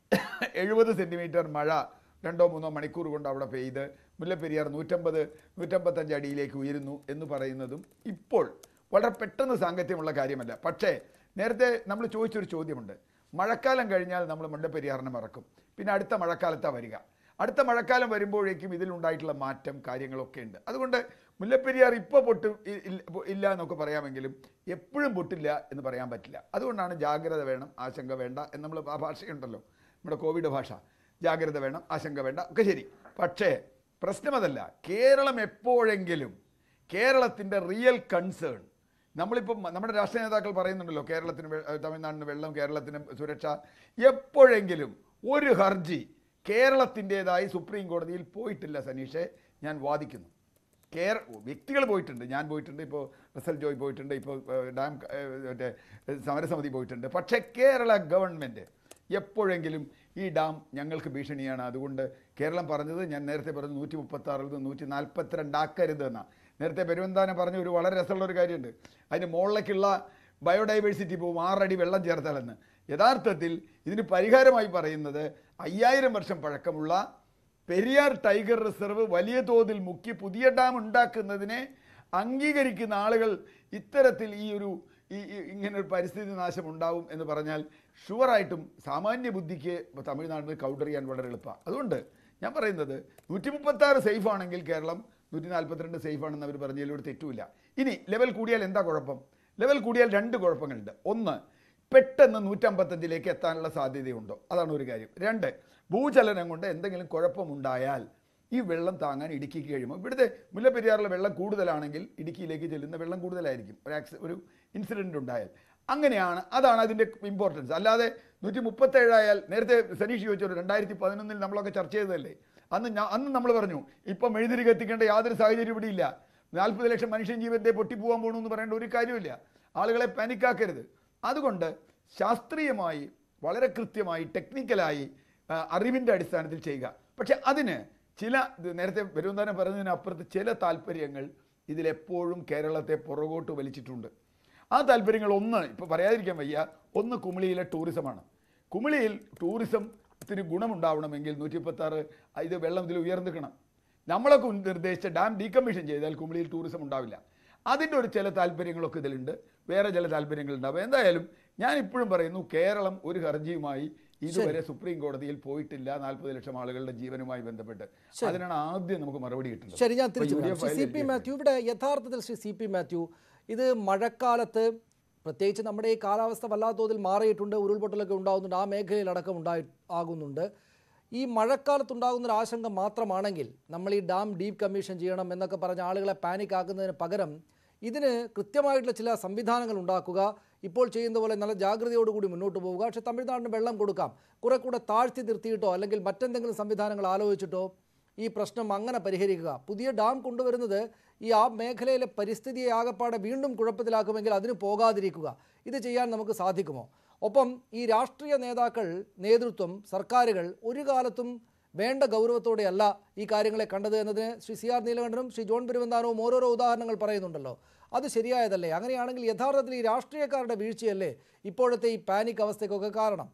എഴുപത് സെൻറ്റിമീറ്റർ മഴ രണ്ടോ മൂന്നോ മണിക്കൂർ കൊണ്ട് അവിടെ പെയ്ത് മുല്ലപ്പെരിയാർ നൂറ്റമ്പത് നൂറ്റമ്പത്തഞ്ച് അടിയിലേക്ക് ഉയരുന്നു എന്ന് പറയുന്നതും ഇപ്പോൾ വളരെ പെട്ടെന്ന് സാങ്കത്യമുള്ള കാര്യമല്ല പക്ഷേ നേരത്തെ നമ്മൾ ചോദിച്ചൊരു ചോദ്യമുണ്ട് മഴക്കാലം കഴിഞ്ഞാൽ നമ്മൾ മുണ്ടപ്പെരിയാറിനെ മറക്കും പിന്നെ അടുത്ത മഴക്കാലത്താണ് വരിക അടുത്ത മഴക്കാലം വരുമ്പോഴേക്കും ഇതിലുണ്ടായിട്ടുള്ള മാറ്റം കാര്യങ്ങളൊക്കെ ഉണ്ട് അതുകൊണ്ട് മുല്ലപ്പെരിയാർ ഇപ്പോൾ പൊട്ടും ഇ- ഇല്ല- ഇല്ല എന്നൊക്കെ പറയാമെങ്കിലും എപ്പോഴും പൊട്ടില്ല എന്ന് പറയാൻ പറ്റില്ല അതുകൊണ്ടാണ് ജാഗ്രത വേണം ആശങ്ക വേണ്ട എന്ന് നമ്മൾ ആ ഭാഷയുണ്ടല്ലോ നമ്മുടെ കോവിഡ് ഭാഷ ജാഗ്രത വേണം ആശങ്ക വേണ്ട ഒക്കെ ശരി പക്ഷേ പ്രശ്നം അതല്ല കേരളം എപ്പോഴെങ്കിലും കേരളത്തിൻ്റെ റിയൽ കൺസേൺ നമ്മളിപ്പം നമ്മുടെ രാഷ്ട്രീയ നേതാക്കൾ പറയുന്നുണ്ടല്ലോ കേരളത്തിന് വെ- ഏഹ് തമിഴ്നാടിന് വെള്ളം കേരളത്തിന് സുരക്ഷ എപ്പോഴെങ്കിലും ഒരു ഹർജി കേരളത്തിൻ്റെതായി സുപ്രീം കോടതിയിൽ പോയിട്ടില്ല സനീഷെ ഞാൻ വാദിക്കുന്നു കേര വ്യക്തികൾ പോയിട്ടുണ്ട് ഞാൻ പോയിട്ടുണ്ട് ഇപ്പോൾ റസൽ ജോയ് പോയിട്ടുണ്ട് ഇപ്പോൾ ഏഹ്, ഡാം ഏഹ്, മറ്റേ ഏഹ്, സമരസമിതി പോയിട്ടുണ്ട് പക്ഷേ കേരള ഗവൺമെൻറ് എപ്പോഴെങ്കിലും ഈ ഡാം ഞങ്ങൾക്ക് ഭീഷണിയാണ് അതുകൊണ്ട് കേരളം പറഞ്ഞത് ഞാൻ നേരത്തെ പറഞ്ഞു നൂറ്റി മുപ്പത്തി ആറിൽ നിന്ന് നൂറ്റി നാൽപ്പത്തിരണ്ടാക്കരുത് എന്നാണ് നേരത്തെ പെരുവന്താനം പറഞ്ഞ ഒരു വളരെ രസമുള്ള ഒരു കാര്യമുണ്ട് അതിന് മുകളിലേക്കുള്ള ബയോഡൈവേഴ്സിറ്റി പോകും ആറടി വെള്ളം ചേർത്താലെന്ന് യഥാർത്ഥത്തിൽ ഇതിന് പരിഹാരമായി പറയുന്നത് അയ്യായിരം വർഷം പഴക്കമുള്ള പെരിയാർ ടൈഗർ റിസർവ് വലിയ തോതിൽ മുക്കി പുതിയ ഡാം ഉണ്ടാക്കുന്നതിനെ അംഗീകരിക്കുന്ന ആളുകൾ ഇത്തരത്തിൽ ഈ ഒരു ഈ ഈ- ഇങ്ങനെ ഒരു പരിസ്ഥിതി നാശം ഉണ്ടാവും എന്ന് പറഞ്ഞാൽ ഷുവറായിട്ടും സാമാന്യ ബുദ്ധിക്ക് തമിഴ്നാടിന് കൗണ്ടർ ചെയ്യാൻ വളരെ എളുപ്പമാണ് അതുകൊണ്ട് ഞാൻ പറയുന്നത് നൂറ്റി മുപ്പത്തി ആറ് സേഫ് ആണെങ്കിൽ കേരളം നൂറ്റി നാൽപ്പത്തിരണ്ട് സേഫ് ആണെന്ന് അവർ പറഞ്ഞതിലൂടെ തെറ്റുമില്ല ഇനി ലെവൽ കൂടിയാൽ എന്താ കുഴപ്പം ലെവൽ കൂടിയാൽ രണ്ട് കുഴപ്പങ്ങളുണ്ട് ഒന്ന് പെട്ടെന്ന് നൂറ്റമ്പത്തഞ്ചിലേക്ക് എത്താനുള്ള സാധ്യതയുണ്ടോ അതാണ് ഒരു കാര്യം രണ്ട് ഭൂചലനം കൊണ്ട് എന്തെങ്കിലും കുഴപ്പമുണ്ടായാൽ ഈ വെള്ളം താങ്ങാൻ ഇടുക്കിക്ക് കഴിയുമോ ഇവിടുത്തെ മുല്ലപ്പെരിയാറിലെ വെള്ളം കൂടുതലാണെങ്കിൽ ഇടുക്കിയിലേക്ക് ചെല്ലുന്ന വെള്ളം കൂടുതലായിരിക്കും ഒരു ആക്സി ഒരു ഇൻസിഡൻറ്റ് ഉണ്ടായാൽ അങ്ങനെയാണ് അതാണ് അതിൻ്റെ ഇമ്പോർട്ടൻസ് അല്ലാതെ നൂറ്റി മുപ്പത്തേഴായാൽ നേരത്തെ സനീഷ് ചോദിച്ചല്ലോ രണ്ടായിരത്തി പതിനൊന്നിൽ നമ്മളൊക്കെ ചർച്ച ചെയ്തതല്ലേ അന്ന് ഞാൻ അന്ന് നമ്മൾ പറഞ്ഞു ഇപ്പം മെഴുതിരി കത്തിക്കേണ്ട യാതൊരു സാഹചര്യം ഇവിടെ ഇല്ല നാൽപ്പത് ലക്ഷം മനുഷ്യൻ ജീവന്റെ പൊട്ടിപ്പോകാൻ പോകണമെന്ന് എന്ന് പറയേണ്ട ഒരു കാര്യമില്ല ആളുകളെ പാനിക്കാക്കരുത് അതുകൊണ്ട് ശാസ്ത്രീയമായി വളരെ കൃത്യമായി ടെക്നിക്കലായി ആ, അറിവിൻ്റെ അടിസ്ഥാനത്തിൽ ചെയ്യുക പക്ഷെ അതിന് ചില ഇത് നേരത്തെ വരുവന്താനം പറഞ്ഞതിനപ്പുറത്ത് ചില താല്പര്യങ്ങൾ ഇതിലെപ്പോഴും കേരളത്തെ പുറകോട്ട് വലിച്ചിട്ടുണ്ട് ആ താല്പര്യങ്ങൾ ഒന്ന് ഇപ്പോൾ പറയാതിരിക്കാൻ വയ്യ ഒന്ന് കുമിളിയിലെ ടൂറിസമാണ് കുമിളിയിൽ ടൂറിസത്തിന് ഗുണമുണ്ടാവണമെങ്കിൽ നൂറ്റി മുപ്പത്താറ് ഇത് വെള്ളം ഇതിൽ ഉയർന്നിക്കണം നമ്മളൊക്കെ നിർദ്ദേശിച്ച ഡാം ഡീകമ്മീഷൻ ചെയ്താൽ കുമിളിയിൽ ടൂറിസം ഉണ്ടാവില്ല അതിൻ്റെ ഒരു ചില താല്പര്യങ്ങളൊക്കെ ഇതിലുണ്ട് വേറെ ചില താല്പര്യങ്ങളുണ്ടാവും എന്തായാലും ഞാൻ ഇപ്പോഴും പറയുന്നു കേരളം ഒരു ഹർജിയുമായി ഇതുവരെ സുപ്രീം കോടതിയിൽ പോയിട്ടില്ല നാൽപ്പത് ലക്ഷം ആളുകളുടെ ജീവനുമായി ബന്ധപ്പെട്ട് അതിനാണ് ആദ്യം നമുക്ക് മറുപടി കിട്ടുന്നത് ശരി ഞാൻ അപ്പോൾ തിരിച്ചു യു ഡി വരാം എഫ് ശ്രീ സി പി ഫയൽ മാത്യു ഇവിടെ യഥാർത്ഥത്തിൽ ശ്രീ സി പി മാത്യു ഇത് മഴക്കാലത്ത് പ്രത്യേകിച്ച് നമ്മുടെ ഈ കാലാവസ്ഥ വല്ലാത്ത തോതിൽ മാറിയിട്ടുണ്ട് ഉരുൾപൊട്ടലൊക്കെ ഉണ്ടാകുന്നുണ്ട് ആ മേഖലയിലടക്കം ഉണ്ടായി ആകുന്നുണ്ട് ഈ മഴക്കാലത്തുണ്ടാകുന്ന ഒരു ആശങ്ക മാത്രമാണെങ്കിൽ നമ്മൾ ഈ ഡാം ഡീപ് കമ്മീഷൻ ചെയ്യണം എന്നൊക്കെ പറഞ്ഞ ആളുകളെ പാനിക് ആക്കുന്നതിന് പകരം ഇതിന് കൃത്യമായിട്ടുള്ള ചില സംവിധാനങ്ങൾ ഉണ്ടാക്കുക ഇപ്പോൾ ചെയ്യുന്ന പോലെ നല്ല ജാഗ്രതയോടുകൂടി മുന്നോട്ട് പോവുക പക്ഷേ തമിഴ്നാടിന് വെള്ളം കൊടുക്കാം കുറെ കൂടെ താഴ്ത്തി നിർത്തിയിട്ടോ അല്ലെങ്കിൽ മറ്റെന്തെങ്കിലും സംവിധാനങ്ങൾ ആലോചിച്ചിട്ടോ ഈ പ്രശ്നം അങ്ങനെ പരിഹരിക്കുക പുതിയ ഡാം കൊണ്ടുവരുന്നത് ഈ ആ മേഖലയിലെ പരിസ്ഥിതിയെ ആകപ്പാടെ വീണ്ടും കുഴപ്പത്തിലാക്കുമെങ്കിൽ അതിന് പോകാതിരിക്കുക ഇത് ചെയ്യാൻ നമുക്ക് സാധിക്കുമോ ഒപ്പം ഈ രാഷ്ട്രീയ നേതാക്കൾ നേതൃത്വം സർക്കാരുകൾ ഒരു കാലത്തും വേണ്ട ഗൗരവത്തോടെയല്ല ഈ കാര്യങ്ങളെ കണ്ടത് എന്നതിന് ശ്രീ സി ആർ നീലകണ്ഠനും ശ്രീ ജോൺ പെരുവന്താനവും ഓരോരോ ഉദാഹരണങ്ങൾ പറയുന്നുണ്ടല്ലോ അത് ശരിയായതല്ലേ അങ്ങനെയാണെങ്കിൽ യഥാർത്ഥത്തിൽ ഈ രാഷ്ട്രീയക്കാരുടെ വീഴ്ചയല്ലേ ഇപ്പോഴത്തെ ഈ പാനിക് അവസ്ഥയ്ക്കൊക്കെ കാരണം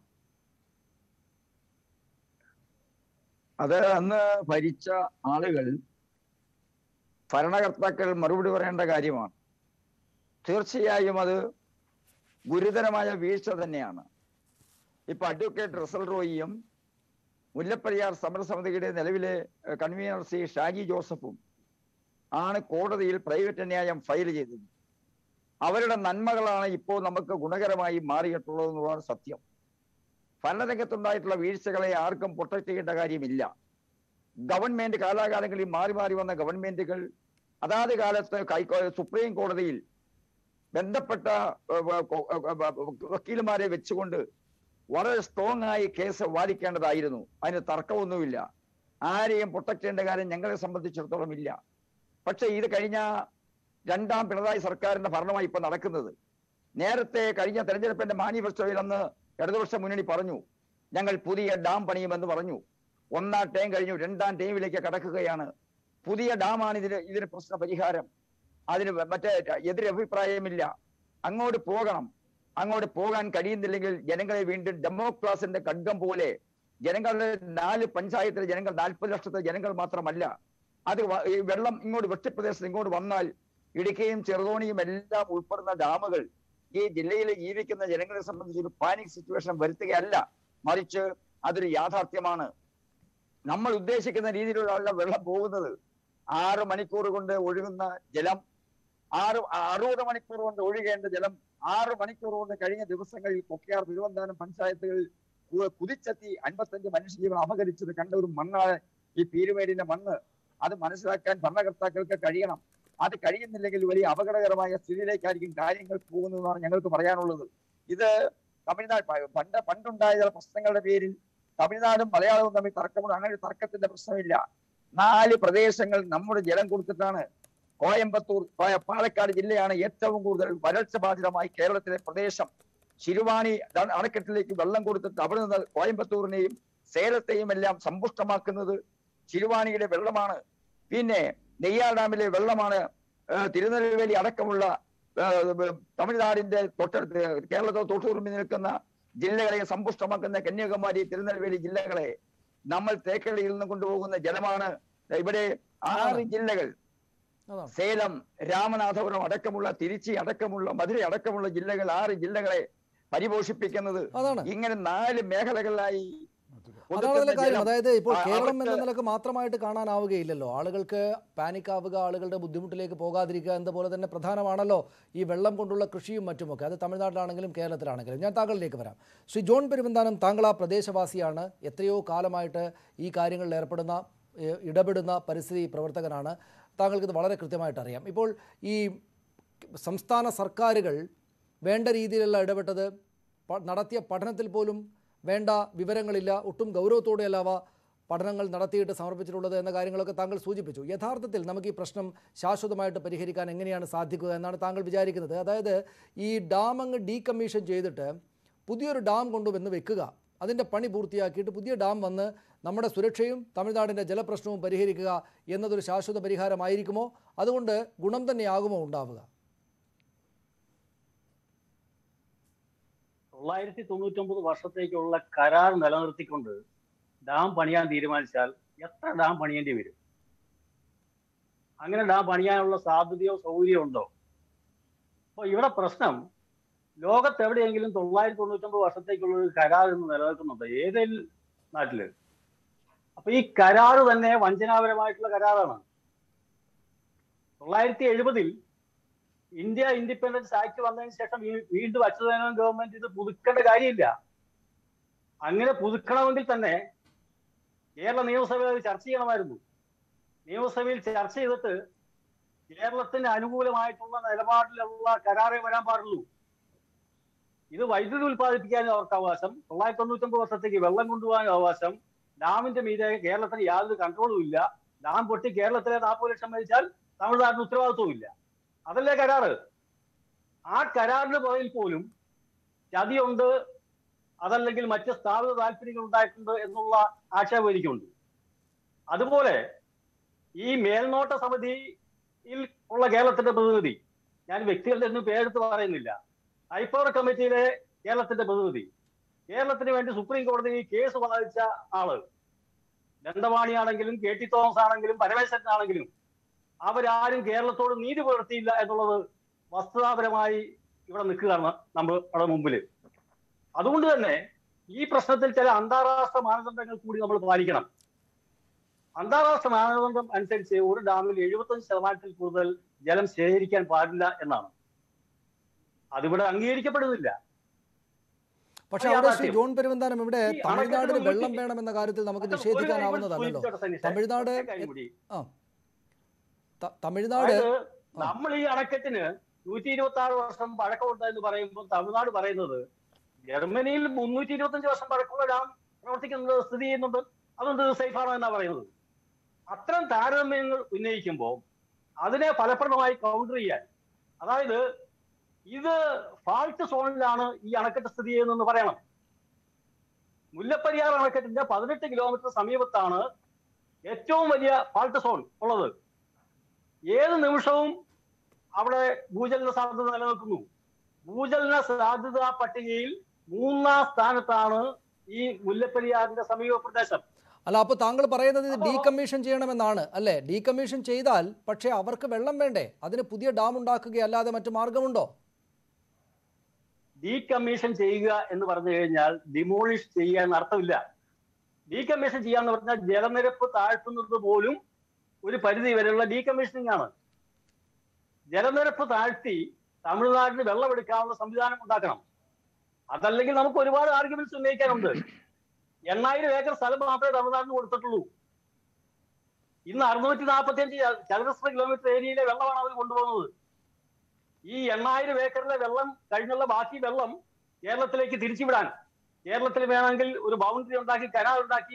അത് അന്ന് ഭരിച്ച ആളുകൾ ഭരണകർത്താക്കൾ മറുപടി പറയേണ്ട കാര്യമാണ് തീർച്ചയായും അത് ഗുരുതരമായ വീഴ്ച തന്നെയാണ് ഇപ്പൊ അഡ്വക്കേറ്റ് റസൽ റോയിയും മുല്ലപ്പെരിയാർ സമരസമിതിയുടെ നിലവിലെ ഏഹ്, കൺവീനർ സി ഷാജി ജോസഫും ആണ് കോടതിയിൽ പ്രൈവറ്റ് ന്യായം ഫയൽ ചെയ്തത് അവരുടെ നന്മകളാണ് ഇപ്പോൾ നമുക്ക് ഗുണകരമായി മാറിയിട്ടുള്ളത് എന്നുള്ളതാണ് സത്യം ഭരണരംഗത്തുണ്ടായിട്ടുള്ള വീഴ്ചകളെ ആർക്കും പ്രൊട്ടക്ട് ചെയ്യേണ്ട കാര്യമില്ല ഗവൺമെന്റ് കാലാകാലങ്ങളിൽ മാറി മാറി വന്ന ഗവൺമെന്റുകൾ അതാത് കാലത്ത് കൈക്കോ- സുപ്രീം കോടതിയിൽ ബന്ധപ്പെട്ട ഏഹ്, വ- കൊ- ഏഹ്, വ- വക്കീലുമാരെ വെച്ചുകൊണ്ട് വളരെ സ്ട്രോങ് ആയി കേസ് വാദിക്കേണ്ടതായിരുന്നു അതിന് തർക്കമൊന്നുമില്ല ആരെയും പ്രൊട്ടക്ട് ചെയ്യേണ്ട കാര്യം ഞങ്ങളെ സംബന്ധിച്ചിടത്തോളം ഇല്ല പക്ഷെ ഇത് കഴിഞ്ഞ രണ്ടാം പിണറായി സർക്കാരിന്റെ ഭരണമായി ഇപ്പൊ നടക്കുന്നത് നേരത്തെ കഴിഞ്ഞ തെരഞ്ഞെടുപ്പിന്റെ മാനിഫെസ്റ്റോയിൽ അന്ന് ഇടതുപക്ഷ മുന്നണി പറഞ്ഞു ഞങ്ങൾ പുതിയ ഡാം പണിയുമെന്ന് പറഞ്ഞു ഒന്നാം ടൈം കഴിഞ്ഞു രണ്ടാം ടൈമിലേക്ക് കടക്കുകയാണ് പുതിയ ഡാമാണ് ഇതിന് ഇതിന് പ്രശ്ന പരിഹാരം അതിന് മറ്റേ എതിരഭിപ്രായമില്ല അങ്ങോട്ട് പോകണം അങ്ങോട്ട് പോകാൻ കഴിയുന്നില്ലെങ്കിൽ ജനങ്ങളെ വീണ്ടും ഡെമോക്രാസിന്റെ ഖഡ്ഗം പോലെ ജനങ്ങളുടെ നാല് പഞ്ചായത്തിലെ ജനങ്ങൾ നാൽപ്പത് ലക്ഷത്തെ ജനങ്ങൾ മാത്രമല്ല അത് വ- ഈ വെള്ളം ഇങ്ങോട്ട് വെട്ടിപ്രദേശത്ത് ഇങ്ങോട്ട് വന്നാൽ ഇടുക്കിയും ചെറുതോണിയും എല്ലാം ഉൾപ്പെടുന്ന ഡാമുകൾ ഈ ജില്ലയിൽ ജീവിക്കുന്ന ജനങ്ങളെ സംബന്ധിച്ച് ഒരു പാനിക് സിറ്റുവേഷൻ വരുത്തുകയല്ല മറിച്ച് അതൊരു യാഥാർത്ഥ്യമാണ് നമ്മൾ ഉദ്ദേശിക്കുന്ന രീതിയിലുള്ള വെള്ളം പോകുന്നത് ആറ് മണിക്കൂർ കൊണ്ട് ഒഴുകുന്ന ജലം ആറ് അറുപത് മണിക്കൂർ കൊണ്ട് ഒഴുകേണ്ട ജലം ആറ് മണിക്കൂർ കൊണ്ട് കഴിഞ്ഞ ദിവസങ്ങളിൽ കൊക്കയാർ തിരുവനന്തപുരം പഞ്ചായത്തുകളിൽ കു- കുതിച്ചെത്തി അൻപത്തഞ്ച് മനുഷ്യജീവൻ അപകരിച്ചത് കണ്ട ഒരു മണ്ണാണ് ഈ പീരുമേടിന്റെ മണ്ണ് അത് മനസ്സിലാക്കാൻ ഭരണകർത്താക്കൾക്ക് കഴിയണം അത് കഴിയുന്നില്ലെങ്കിൽ വലിയ അപകടകരമായ സ്ഥിതിയിലേക്കായിരിക്കും കാര്യങ്ങൾ പോകുന്നതെന്നാണ് ഞങ്ങൾക്ക് പറയാനുള്ളത് ഇത് തമിഴ്നാട് പ- പണ്ട് പണ്ടുണ്ടായ ചില പ്രശ്നങ്ങളുടെ പേരിൽ തമിഴ്നാടും മലയാളവും തമ്മിൽ തർക്കമുണ്ട് അങ്ങനെ ഒരു തർക്കത്തിന്റെ പ്രശ്നമില്ല നാല് പ്രദേശങ്ങൾ നമ്മുടെ ജലം കൊടുത്തിട്ടാണ് കോയമ്പത്തൂർ പാ- പാലക്കാട് ജില്ലയാണ് ഏറ്റവും കൂടുതൽ വരൾച്ച ബാധിതമായി കേരളത്തിലെ പ്രദേശം ശിരുവാണി ദ- അണക്കെട്ടിലേക്ക് വെള്ളം കൊടുത്തിട്ട് അവിടെ നിന്ന് കോയമ്പത്തൂരിനെയും സേലത്തെയും എല്ലാം സമ്പുഷ്ടമാക്കുന്നത് ശിരുവാണിയുടെ വെള്ളമാണ് പിന്നെ നെയ്യാർ ഡാമിലെ വെള്ളമാണ് ആ, തിരുനെൽവേലി അടക്കമുള്ള ആ, തമിഴ്നാടിന്റെ തൊട്ടടുത്ത് കേരളത്തിൽ തൊട്ടുറുമ്പി നിൽക്കുന്ന ജില്ലകളെ സമ്പുഷ്ടമാക്കുന്ന കന്യാകുമാരി തിരുനെൽവേലി ജില്ലകളെ നമ്മൾ തേക്കടിയിൽ നിന്ന് കൊണ്ടുപോകുന്ന ജലമാണ് ഇവിടെ ആറ് ജില്ലകൾ അതാണ് സേലം രാമനാഥപുരം അടക്കമുള്ള തിരുച്ചി അടക്കമുള്ള മധുര അടക്കമുള്ള ജില്ലകൾ ആറ് ജില്ലകളെ പരിപോഷിപ്പിക്കുന്നത് അതാണ് ഇങ്ങനെ നാല് മേഖലകളിലായി അതാണ് അതിലെ ഒതുക്കുന്ന കാര്യം ജലം അതായത് ഇപ്പോൾ ആ, കേരളം എന്ന അവർക്ക് നിലക്ക് മാത്രമായിട്ട് കാണാനാവുകയില്ലല്ലോ ആളുകൾക്ക് പാനിക് ആവുക ആളുകളുടെ ബുദ്ധിമുട്ടിലേക്ക് പോകാതിരിക്കുക എന്നതുപോലെ തന്നെ പ്രധാനമാണല്ലോ ഈ വെള്ളം കൊണ്ടുള്ള കൃഷിയും മറ്റുമൊക്കെ അത് തമിഴ്നാട്ടിലാണെങ്കിലും കേരളത്തിലാണെങ്കിലും ഞാൻ താങ്കളിലേക്ക് വരാം ശ്രീ ജോൺ പെരുവന്താനം താങ്കൾ ആ പ്രദേശവാസിയാണ് എത്രയോ കാലമായിട്ട് ഈ കാര്യങ്ങളിൽ ഏർപ്പെടുന്ന ഏ, ഇടപെടുന്ന പരിസ്ഥിതി പ്രവർത്തകനാണ് താങ്കൾക്ക് ഇത് വളരെ കൃത്യമായിട്ട് അറിയാം ഇപ്പോൾ ഈ സംസ്ഥാന സർക്കാരുകൾ വേണ്ട രീതിയിലുള്ള ഇടപെട്ടത് പ- നടത്തിയ പഠനത്തിൽ പോലും വേണ്ട വിവരങ്ങളില്ല ഒട്ടും ഗൗരവത്തോടെയല്ല അവ പഠനങ്ങൾ നടത്തിയിട്ട് സമർപ്പിച്ചിട്ടുള്ളത് എന്ന കാര്യങ്ങളൊക്കെ താങ്കൾ സൂചിപ്പിച്ചു യഥാർത്ഥത്തിൽ നമുക്ക് ഈ പ്രശ്നം ശാശ്വതമായിട്ട് പരിഹരിക്കാൻ എങ്ങനെയാണ് സാധിക്കുക എന്നാണ് താങ്കൾ വിചാരിക്കുന്നത് അതായത് ഈ ഡാം അങ്ങ് ഡീകമ്മീഷൻ ചെയ്തിട്ട് പുതിയൊരു ഡാം കൊണ്ടുവന്ന് വെക്കുക അതിൻ്റെ പണി പൂർത്തിയാക്കിയിട്ട് പുതിയ ഡാം വന്ന് നമ്മുടെ സുരക്ഷയും തമിഴ്നാടിൻ്റെ ജലപ്രശ്നവും പരിഹരിക്കുക എന്നതൊരു ശാശ്വത പരിഹാരമായിരിക്കുമോ അതുകൊണ്ട് ഗുണം തന്നെയാകുമോ ഉണ്ടാവുക തൊള്ളായിരത്തി തൊണ്ണൂറ്റൊമ്പത് വർഷത്തേക്കുള്ള കരാർ നിലനിർത്തിക്കൊണ്ട് ഡാം പണിയാൻ തീരുമാനിച്ചാൽ എത്ര ഡാം പണിയേണ്ടി വരും അങ്ങനെ ഡാം പണിയാനുള്ള സാധ്യതയോ സൗകര്യമോ ഉണ്ടോ അപ്പൊ ഇവിടെ പ്രശ്നം ലോകത്ത് എവിടെയെങ്കിലും തൊള്ളായിരത്തി തൊണ്ണൂറ്റൊമ്പത് വർഷത്തേക്കുള്ള ഒരു കരാർ ഇന്ന് നിലനിൽക്കുന്നുണ്ട് ഏതെങ്കിലും നാട്ടില് അപ്പൊ ഈ കരാർ തന്നെ വഞ്ചനാപരമായിട്ടുള്ള കരാറാണ് തൊള്ളായിരത്തി എഴുപതിൽ ഇന്ത്യ ഇൻഡിപെൻഡൻസ് ആക്ട് വന്നതിന് ശേഷം വീ- വീണ്ടും അച്യുതാനന്ദൻ ഗവൺമെന്റ് ഇത് പുതുക്കേണ്ട കാര്യമില്ല അങ്ങനെ പുതുക്കണമെങ്കിൽ തന്നെ കേരള നിയമസഭയിൽ അത് ചർച്ച ചെയ്യണമായിരുന്നു നിയമസഭയിൽ ചർച്ച ചെയ്തിട്ട് കേരളത്തിന് അനുകൂലമായിട്ടുള്ള നിലപാടിലുള്ള കരാറേ വരാൻ പാടുള്ളൂ ഇത് വൈദ്യുതി ഉൽപ്പാദിപ്പിക്കാനും അവർക്ക് അവകാശം തൊള്ളായിരത്തി തൊണ്ണൂറ്റൊമ്പത് വർഷത്തേക്ക് വെള്ളം കൊണ്ടുപോകാനും അവകാശം ഡാമിന്റെ മീതെ കേരളത്തിന് യാതൊരു കൺട്രോളും ഇല്ല ഡാം പൊട്ടി കേരളത്തിലെ നാൽപ്പത് ലക്ഷം മരിച്ചാൽ തമിഴ്നാടിന് ഉത്തരവാദിത്വവും ഇല്ല അതല്ലേ കരാറ് ആ കരാറിന് പുറകിൽ പോലും ചതിയുണ്ട് അതല്ലെങ്കിൽ മറ്റ് സ്ഥാപിത താല്പര്യങ്ങൾ ഉണ്ടായിട്ടുണ്ട് എന്നുള്ള ആക്ഷേപം എനിക്കുണ്ട് അതുപോലെ ഈ മേൽനോട്ട സമിതിയിൽ ഉള്ള കേരളത്തിന്റെ പ്രതിനിധി ഞാൻ വ്യക്തികളുടെ ഒന്നും പേരെടുത്ത് പറയുന്നില്ല ഹൈപ്പവർ കമ്മിറ്റിയിലെ കേരളത്തിന്റെ പ്രതിനിധി കേരളത്തിന് വേണ്ടി സുപ്രീം കോടതിയിൽ കേസ് വാദിച്ച ആള് ദണ്ഡവാണിയാണെങ്കിലും കെ ടി തോമസ് ആണെങ്കിലും പരമേശ്വരനാണെങ്കിലും അവരാരും കേരളത്തോട് നീതി പുലർത്തിയില്ല എന്നുള്ളത് വസ്തുതാപരമായി ഇവിടെ നിൽക്കുകയാണ് നമ്മുടെ മുമ്പിൽ അതുകൊണ്ട് തന്നെ ഈ പ്രശ്നത്തിൽ ചില അന്താരാഷ്ട്ര മാനദണ്ഡങ്ങൾ കൂടി നമ്മൾ പാലിക്കണം അന്താരാഷ്ട്ര മാനദണ്ഡം അനുസരിച്ച് ഒരു ഡാമിൽ എഴുപത്തഞ്ച് ശതമാനത്തിൽ കൂടുതൽ ജലം ശേഖരിക്കാൻ പാടില്ല എന്നാണ് അതിവിടെ അംഗീകരിക്കപ്പെടുന്നില്ല പക്ഷെ അത് അവിടെ ശ്രീ യാഥാർത്ഥ്യം. ജോൺ പെരുവന്താനം ഇവിടെ ഈ തമിഴ്നാടിന് അണക്കെട്ടിന് വെള്ളം മുന്നിൽ- വേണമെന്ന കാര്യത്തിൽ നമുക്ക് അത് ഒരു കാര്യം കൂടി നിഷേധിക്കാനാവുന്നതല്ലല്ലോ സൂചിപ്പിച്ചോട്ടെ സനീഷേ. തമിഴ്നാട് ഒറ്റ കാര്യം കൂടി. ത- തമിഴ്നാട് അതായത് ആ. നമ്മൾ ഈ അണക്കെട്ടിന് നൂറ്റി ഇരുപത്തി ആറ് വർഷം പഴക്കമുണ്ട് എന്ന് പറയുമ്പോൾ തമിഴ്നാട് പറയുന്നത് ജർമ്മനിയിൽ മുന്നൂറ്റി ഇരുപത്തി വർഷം പഴക്കമുള്ള ഡാം പ്രവർത്തിക്കുന്നത് സ്ഥിതി ചെയ്യുന്നുണ്ട് അതുകൊണ്ട് സേഫ് ആണോ എന്നാ പറയുന്നത് അത്തരം താരതമ്യങ്ങൾ ഉന്നയിക്കുമ്പോൾ അതിനെ ഫലപ്രദമായി കൗണ്ടർ ചെയ്യാൻ അതായത് ഇത് ഫാൾട്ട് സോണിലാണ് ഈ അണക്കെട്ട് സ്ഥിതി ചെയ്യുന്നതെന്ന് പറയണം മുല്ലപ്പെരിയാർ അണക്കെട്ടിന്റെ പതിനെട്ട് കിലോമീറ്റർ സമീപത്താണ് ഏറ്റവും വലിയ ഫാൾട്ട് സോൺ ഉള്ളത് ഏത് നിമിഷവും അവിടെ ഭൂചലന സാധ്യത നിലനിൽക്കുന്നു ഭൂചലന സാധ്യത പട്ടികയിൽ മൂന്നാം സ്ഥാനത്താണ് ഈ മുല്ലപ്പെരിയാറിന്റെ സമീപ പ്രദേശം അല്ല അപ്പോൾ താങ്കൾ പറയുന്നത് ഇത് അപ്പോ- ഡീകമ്മീഷൻ ചെയ്യണമെന്നാണ് അല്ലേ ഡീകമ്മീഷൻ ചെയ്താൽ പക്ഷേ അവർക്ക് വെള്ളം വേണ്ടേ അതിന് പുതിയ ഡാം ഉണ്ടാക്കുകയല്ലാതെ മറ്റു മാർഗമുണ്ടോ ഡീകമ്മീഷൻ ചെയ്യുക എന്ന് പറഞ്ഞു കഴിഞ്ഞാൽ ഡിമോളിഷ് ചെയ്യുക എന്ന അർത്ഥമില്ല ഡീകമ്മീഷൻ ചെയ്യാന്ന് പറഞ്ഞാൽ ജലനിരപ്പ് താഴ്ത്തുന്നത് പോലും ഒരു പരിധി വരെയുള്ള ഡീകമ്മീഷനിങ് ആണ് ജലനിരപ്പ് താഴ്ത്തി തമിഴ്നാടിന് വെള്ളമെടുക്കാനുള്ള സംവിധാനം ഉണ്ടാക്കണം അതല്ലെങ്കിൽ നമുക്ക് ഒരുപാട് ആർഗ്യുമെന്റ്സ് ഉന്നയിക്കാനുണ്ട് എണ്ണായിരം ഏക്കർ സ്ഥലം മാത്രമേ തമിഴ്നാടിന് കൊടുത്തിട്ടുള്ളൂ ഇന്ന് അറുന്നൂറ്റി നാൽപ്പത്തി അഞ്ച് ചതുരശ്ര കിലോമീറ്റർ ഏരിയയിലെ വെള്ളമാണ് അവർ കൊണ്ടുപോകുന്നത് ഈ എണ്ണായിരം ഏക്കറിലെ വെള്ളം കഴിഞ്ഞുള്ള ബാക്കി വെള്ളം കേരളത്തിലേക്ക് തിരിച്ചുവിടാൻ കേരളത്തിൽ വേണമെങ്കിൽ ഒരു ബൗണ്ടറി ഉണ്ടാക്കി കരാർ ഉണ്ടാക്കി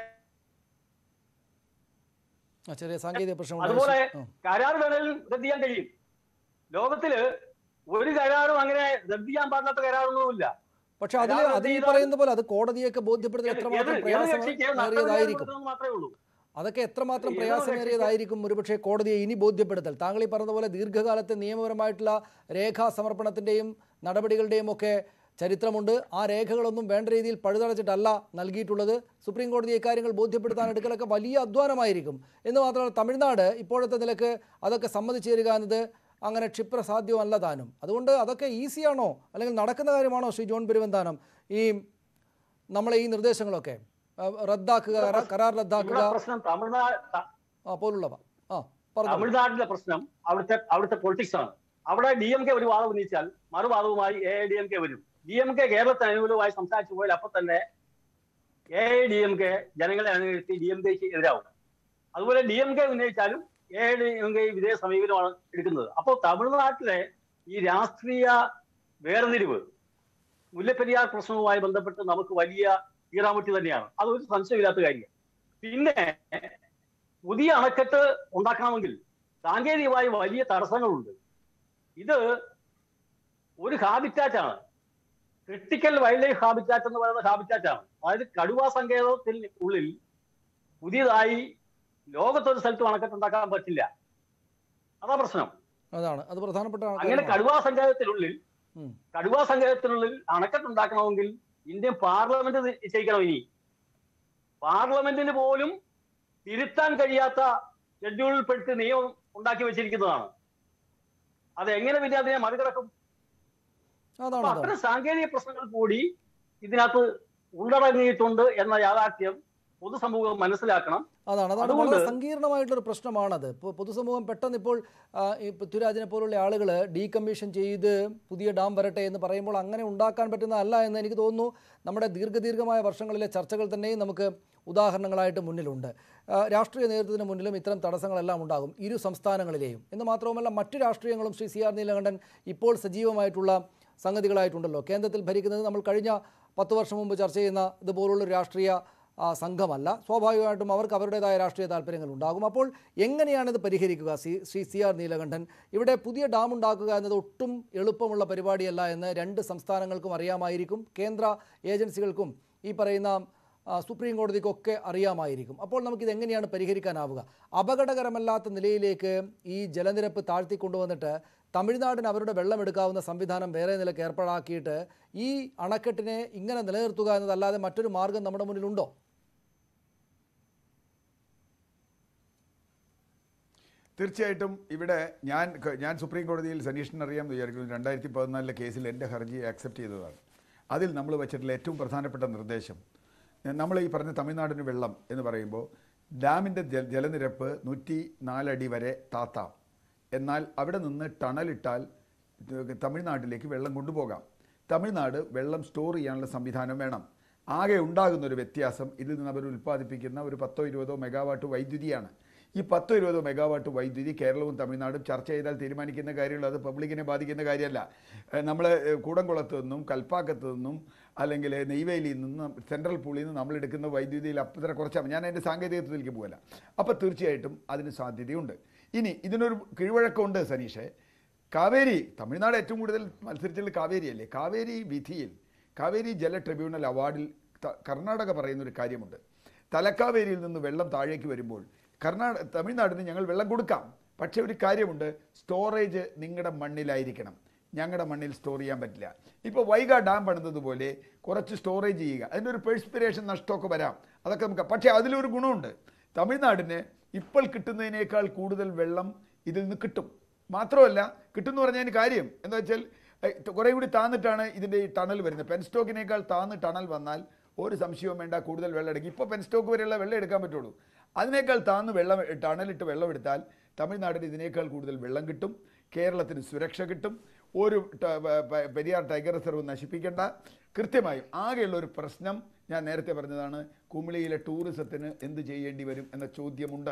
ആ, ചെറിയ സാങ്കേതിക പ്രശ്നം അതുപോലെ ആ. കരാർ വേണമെങ്കിൽ റദ്ദ് ചെയ്യാൻ കഴിയും ലോകത്തില് ഒരു കരാറും അങ്ങനെ റദ്ദ് ചെയ്യാൻ പാടില്ലാത്ത കരാറൊന്നുമില്ല പക്ഷെ അതിൽ കരാർ അതിൽ ചെയ്താൽ- പറയുന്ന പോലെ അത് കോടതിയൊക്കെ ബോധ്യപ്പെടുത്താൻ ഏത് എത്രമാത്രം ഏത് കക്ഷിക്ക് നഷ്ടപരിഹാരം പ്രയാസമേറിയതായിരിക്കും കൊടുക്കുന്നത് മാത്രമേ ഉള്ളൂ അതൊക്കെ എത്രമാത്രം ഏതോ പ്രയാസമേറിയതായിരിക്കും ഒരുപക്ഷെ കോടതിയെ ഇനി ബോധ്യപ്പെടുത്തൽ താങ്കൾ ഈ പറഞ്ഞ പോലെ ദീർഘകാലത്തെ നിയമപരമായിട്ടുള്ള രേഖാ സമർപ്പണത്തിൻ്റെയും നടപടികളുടെയും ഒക്കെ ചരിത്രമുണ്ട് ആ രേഖകളൊന്നും വേണ്ട രീതിയിൽ പഴുതടച്ചിട്ടല്ല നൽകിയിട്ടുള്ളത് സുപ്രീം കോടതി ഇക്കാര്യങ്ങൾ ബോധ്യപ്പെടുത്താൻ എടുക്കലൊക്കെ വലിയ അധ്വാനമായിരിക്കും എന്ന് മാത്രമല്ല തമിഴ്നാട് ഇപ്പോഴത്തെ നിലക്ക് അതൊക്കെ സമ്മതിച്ചു തരിക എന്നത് അങ്ങനെ ക്ഷിപ്രസാധ്യമല്ല താനും അതുകൊണ്ട് അതൊക്കെ ഈസിയാണോ അല്ലെങ്കിൽ നടക്കുന്ന കാര്യമാണോ ശ്രീ ജോൺ പെരുവന്താനം ഈ നമ്മളെ ഈ നിർദ്ദേശങ്ങളൊക്കെ ആ, റദ്ദാക്കുക കരാർ- കരാർ റദ്ദാക്കുക ഇവിടെ പ്രശ്നം തമിഴ്നാട് ആ പോലുള്ളവ ആ പറഞ്ഞു തമിഴ്നാട്ടിലെ പ്രശ്നം അവിടുത്തെ അവിടുത്തെ പൊളിറ്റിക്സ് ആണ് അവിടെ ഡി എം കെ ഒരു വാദം ഉന്നയിച്ചാൽ മറുവാദവുമായി എ ഡി എം കെ വരും ഡി എം കെ കേരളത്തിന് അനുകൂലമായി സംസാരിച്ചു പോയാൽ അപ്പൊ തന്നെ എ ഡി എം കെ ജനങ്ങളെ അനുകരിച്ച് ഡി എം കെക്ക് എതിരാവും അതുപോലെ ഡി എം കെ ഉന്നയിച്ചാലും എ ഡി എം കെ ഇതേ സമീപനമാണ് എടുക്കുന്നത് അപ്പോൾ തമിഴ്നാട്ടിലെ ഈ രാഷ്ട്രീയ വേർതിരിവ് മുല്ലപ്പെരിയാർ പ്രശ്നവുമായി ബന്ധപ്പെട്ട് നമുക്ക് വലിയ കീറാമുട്ടി തന്നെയാണ് അതൊരു സംശയമില്ലാത്ത കാര്യം പിന്നെ പുതിയ അണക്കെട്ട് ഉണ്ടാക്കണമെങ്കിൽ സാങ്കേതികമായി വലിയ തടസ്സങ്ങളുണ്ട് ഇത് ഒരു ഹാബിറ്റാറ്റ് ആണ് ക്രിട്ടിക്കൽ വൈൽഡ് ലൈഫ് ഹാബിറ്റാറ്റ് എന്ന് പറയുന്ന ഹാബിറ്റാറ്റ് ആണ് അതായത് കടുവ സങ്കേതത്തിൽ ഉള്ളിൽ പുതിയതായി ലോകത്തൊരു സ്ഥലത്തും അണക്കെട്ട് ഉണ്ടാക്കാൻ പറ്റില്ല അതാ പ്രശ്നം അതാണ് അത് പ്രധാനപ്പെട്ട അങ്ങനെ കാര്യമാണ്. കടുവാ സങ്കേതത്തിനുള്ളിൽ ഉം. കടുവാ സങ്കേതത്തിനുള്ളിൽ അണക്കെട്ട് ഉണ്ടാക്കണമെങ്കിൽ ഇന്ത്യൻ പാർലമെന്റ് നിശ്ചയിക്കണം ഇനി പാർലമെന്റിന് പോലും തിരുത്താൻ കഴിയാത്ത ഷെഡ്യൂളിൽപ്പെടുത്തി നിയമം ഉണ്ടാക്കി വെച്ചിരിക്കുന്നതാണ് അത് എങ്ങനെ പിന്നെ അതിനെ മറികടക്കും അതാണ് അപ്പൊ അതാണ് അത്തരം സാങ്കേതിക പ്രശ്നങ്ങൾ കൂടി ഇതിനകത്ത് ഉള്ളടങ്ങിയിട്ടുണ്ട് എന്ന യാഥാർത്ഥ്യം പൊതുസമൂഹം മനസ്സിലാക്കണം അതാണ് അതാണ് അതുകൊണ്ട് വളരെ സങ്കീർണമായിട്ടൊരു പ്രശ്നമാണത് ഇപ്പോൾ പൊതുസമൂഹം പെട്ടെന്ന് ഇപ്പോൾ ആ, ഈ പൃഥ്വിരാജിനെ പോലുള്ള ആളുകൾ ഡീകമ്മീഷൻ ചെയ്ത് പുതിയ ഡാം വരട്ടെ എന്ന് പറയുമ്പോൾ അങ്ങനെ ഉണ്ടാക്കാൻ പറ്റുന്നതല്ല എന്ന് എനിക്ക് തോന്നുന്നു നമ്മുടെ ദീർഘദീർഘമായ വർഷങ്ങളിലെ ചർച്ചകൾ തന്നെയും നമുക്ക് ഉദാഹരണങ്ങളായിട്ട് മുന്നിലുണ്ട് ആ, രാഷ്ട്രീയ നേതൃത്വത്തിന് മുന്നിലും ഇത്തരം തടസ്സങ്ങളെല്ലാം ഉണ്ടാകും ഇരു സംസ്ഥാനങ്ങളിലെയും എന്ന് മാത്രവുമല്ല മറ്റു രാഷ്ട്രീയങ്ങളും ശ്രീ സി ആർ നീലകണ്ഠൻ ഇപ്പോൾ സജീവമായിട്ടുള്ള സംഗതികളായിട്ടുണ്ടല്ലോ കേന്ദ്രത്തിൽ ഭരിക്കുന്നത് നമ്മൾ കഴിഞ്ഞ പത്ത് വർഷം മുമ്പ് ചർച്ച ചെയ്യുന്ന ഇതുപോലുള്ളൊരു രാഷ്ട്രീയ ആ, സംഘമല്ല സ്വാഭാവികമായിട്ടും അവർക്ക് അവരുടേതായ രാഷ്ട്രീയ താല്പര്യങ്ങൾ ഉണ്ടാകും അപ്പോൾ എങ്ങനെയാണിത് പരിഹരിക്കുക C Shri C R Neelakantan ഇവിടെ പുതിയ ഡാം ഉണ്ടാക്കുക എന്നത് ഒട്ടും എളുപ്പമുള്ള പരിപാടിയല്ല എന്ന് രണ്ട് സംസ്ഥാനങ്ങൾക്കും അറിയാമായിരിക്കും കേന്ദ്ര ഏജൻസികൾക്കും ഈ പറയുന്ന ആ, സുപ്രീം കോടതിക്കൊക്കെ അറിയാമായിരിക്കും അപ്പോൾ നമുക്കിത് എങ്ങനെയാണ് പരിഹരിക്കാനാവുക അപകടകരമല്ലാത്ത നിലയിലേക്ക് ഈ ജലനിരപ്പ് താഴ്ത്തിക്കൊണ്ടുവന്നിട്ട് തമിഴ്നാടിന് അവരുടെ വെള്ളമെടുക്കാവുന്ന സംവിധാനം വേറെ നിലക്ക് ഏർപ്പാടാക്കിയിട്ട് ഈ അണക്കെട്ടിനെ ഇങ്ങനെ നിലനിർത്തുക എന്നതല്ലാതെ മറ്റൊരു മാർഗം നമ്മുടെ മുന്നിലുണ്ടോ തീർച്ചയായിട്ടും ഇവിടെ ഞാൻ ഞാൻ സുപ്രീം കോടതിയിൽ സനീഷിന് അറിയാമെന്ന് വിചാരിക്കുന്നു രണ്ടായിരത്തി പതിനാലിലെ കേസിൽ എൻ്റെ ഹർജി ആക്സെപ്റ്റ് ചെയ്തതാണ് അതിൽ നമ്മൾ വെച്ചിട്ടുള്ള ഏറ്റവും പ്രധാനപ്പെട്ട നിർദ്ദേശം നമ്മൾ ഈ പറഞ്ഞ തമിഴ്നാടിന് വെള്ളം എന്ന് പറയുമ്പോൾ ഡാമിൻ്റെ ജല ജലനിരപ്പ് നൂറ്റി നാലടി വരെ താത്താം എന്നാൽ അവിടെ നിന്ന് ടണലിട്ടാൽ ഇത് തമിഴ്നാട്ടിലേക്ക് വെള്ളം കൊണ്ടുപോകാം തമിഴ്നാട് വെള്ളം സ്റ്റോർ ചെയ്യാനുള്ള സംവിധാനം വേണം ആകെ ഉണ്ടാകുന്ന ഒരു വ്യത്യാസം ഇതിൽ നിന്ന് അവർ ഉൽപ്പാദിപ്പിക്കുന്ന ഒരു പത്തോ ഇരുപതോ മെഗാവാട്ട് വൈദ്യുതിയാണ് ഈ പത്തോ ഇരുപതോ മെഗാവാട്ട് വൈദ്യുതി കേരളവും തമിഴ്നാടും ചർച്ച ചെയ്താൽ തീരുമാനിക്കുന്ന കാര്യമുള്ളൂ അത് പബ്ലിക്കിനെ ബാധിക്കുന്ന കാര്യമല്ല നമ്മൾ കൂടംകുളത്ത് നിന്നും കൽപ്പാക്കത്ത് നിന്നും അല്ലെങ്കിൽ നെയ്വേലിയിൽ നിന്നും സെൻട്രൽ പൂളിൽ നിന്ന് നമ്മൾ എടുക്കുന്ന വൈദ്യുതിയിൽ അത്ര കുറച്ചാണ് ഞാൻ അതിൻ്റെ സാങ്കേതികത്വത്തിലേക്ക് പോകല അപ്പോൾ തീർച്ചയായിട്ടും അതിന് സാധ്യതയുണ്ട് ഇനി ഇതിനൊരു കിഴിവഴക്കമുണ്ട് സനീഷേ കാവേരി തമിഴ്നാട് ഏറ്റവും കൂടുതൽ മത്സരിച്ചുള്ള കാവേരിയല്ലേ കാവേരി വിധിയിൽ കാവേരി ജല ട്രിബ്യൂണൽ അവാർഡിൽ ത- കർണാടക പറയുന്ന ഒരു കാര്യമുണ്ട് തലക്കാവേരിയിൽ നിന്ന് വെള്ളം താഴേക്ക് വരുമ്പോൾ കർണാടക തമിഴ്നാടിന് ഞങ്ങൾ വെള്ളം കൊടുക്കാം പക്ഷേ ഒരു കാര്യമുണ്ട് സ്റ്റോറേജ് നിങ്ങളുടെ മണ്ണിലായിരിക്കണം ഞങ്ങളുടെ മണ്ണിൽ സ്റ്റോർ ചെയ്യാൻ പറ്റില്ല ഇപ്പോൾ വൈഗ ഡാം പണിതതുപോലെ കുറച്ച് സ്റ്റോറേജ് ചെയ്യുക അതിൻ്റെ ഒരു പെർസ്പിരേഷൻ നഷ്ടമൊക്കെ വരാം അതൊക്കെ നമുക്ക് പക്ഷേ അതിലൊരു ഗുണമുണ്ട് തമിഴ്നാടിന് ഇപ്പോൾ കിട്ടുന്നതിനേക്കാൾ കൂടുതൽ വെള്ളം ഇതിൽ നിന്ന് കിട്ടും മാത്രമല്ല കിട്ടുമെന്ന് പറഞ്ഞതിന് കാര്യം എന്താ വെച്ചാൽ ഏഹ്, കുറേ കൂടി താന്നിട്ടാണ് ഇതിൻ്റെ ഈ ടണൽ വരുന്നത് പെൻസ്റ്റോക്കിനേക്കാൾ താന്ന് ടണൽ വന്നാൽ ഒരു സംശയവും വേണ്ട കൂടുതൽ വെള്ളം എടുക്കും ഇപ്പോൾ പെൻസ്റ്റോക്ക് വരെയുള്ള വെള്ളം എടുക്കാൻ പറ്റുള്ളൂ അതിനേക്കാൾ താന്ന് വെള്ളം ടണലിട്ട് വെള്ളം എടുത്താൽ തമിഴ്നാടിന് ഇതിനേക്കാൾ കൂടുതൽ വെള്ളം കിട്ടും കേരളത്തിന് സുരക്ഷ കിട്ടും ഒരു ട- പ- പ- പെരിയാർ ടൈഗർ റിസർവ് നശിപ്പിക്കേണ്ട കൃത്യമായും ആകെയുള്ള ഒരു പ്രശ്നം ഞാൻ നേരത്തെ പറഞ്ഞതാണ് കുമിളിയിലെ ടൂറിസത്തിന് എന്ത് ചെയ്യേണ്ടി വരും എന്ന ചോദ്യമുണ്ട്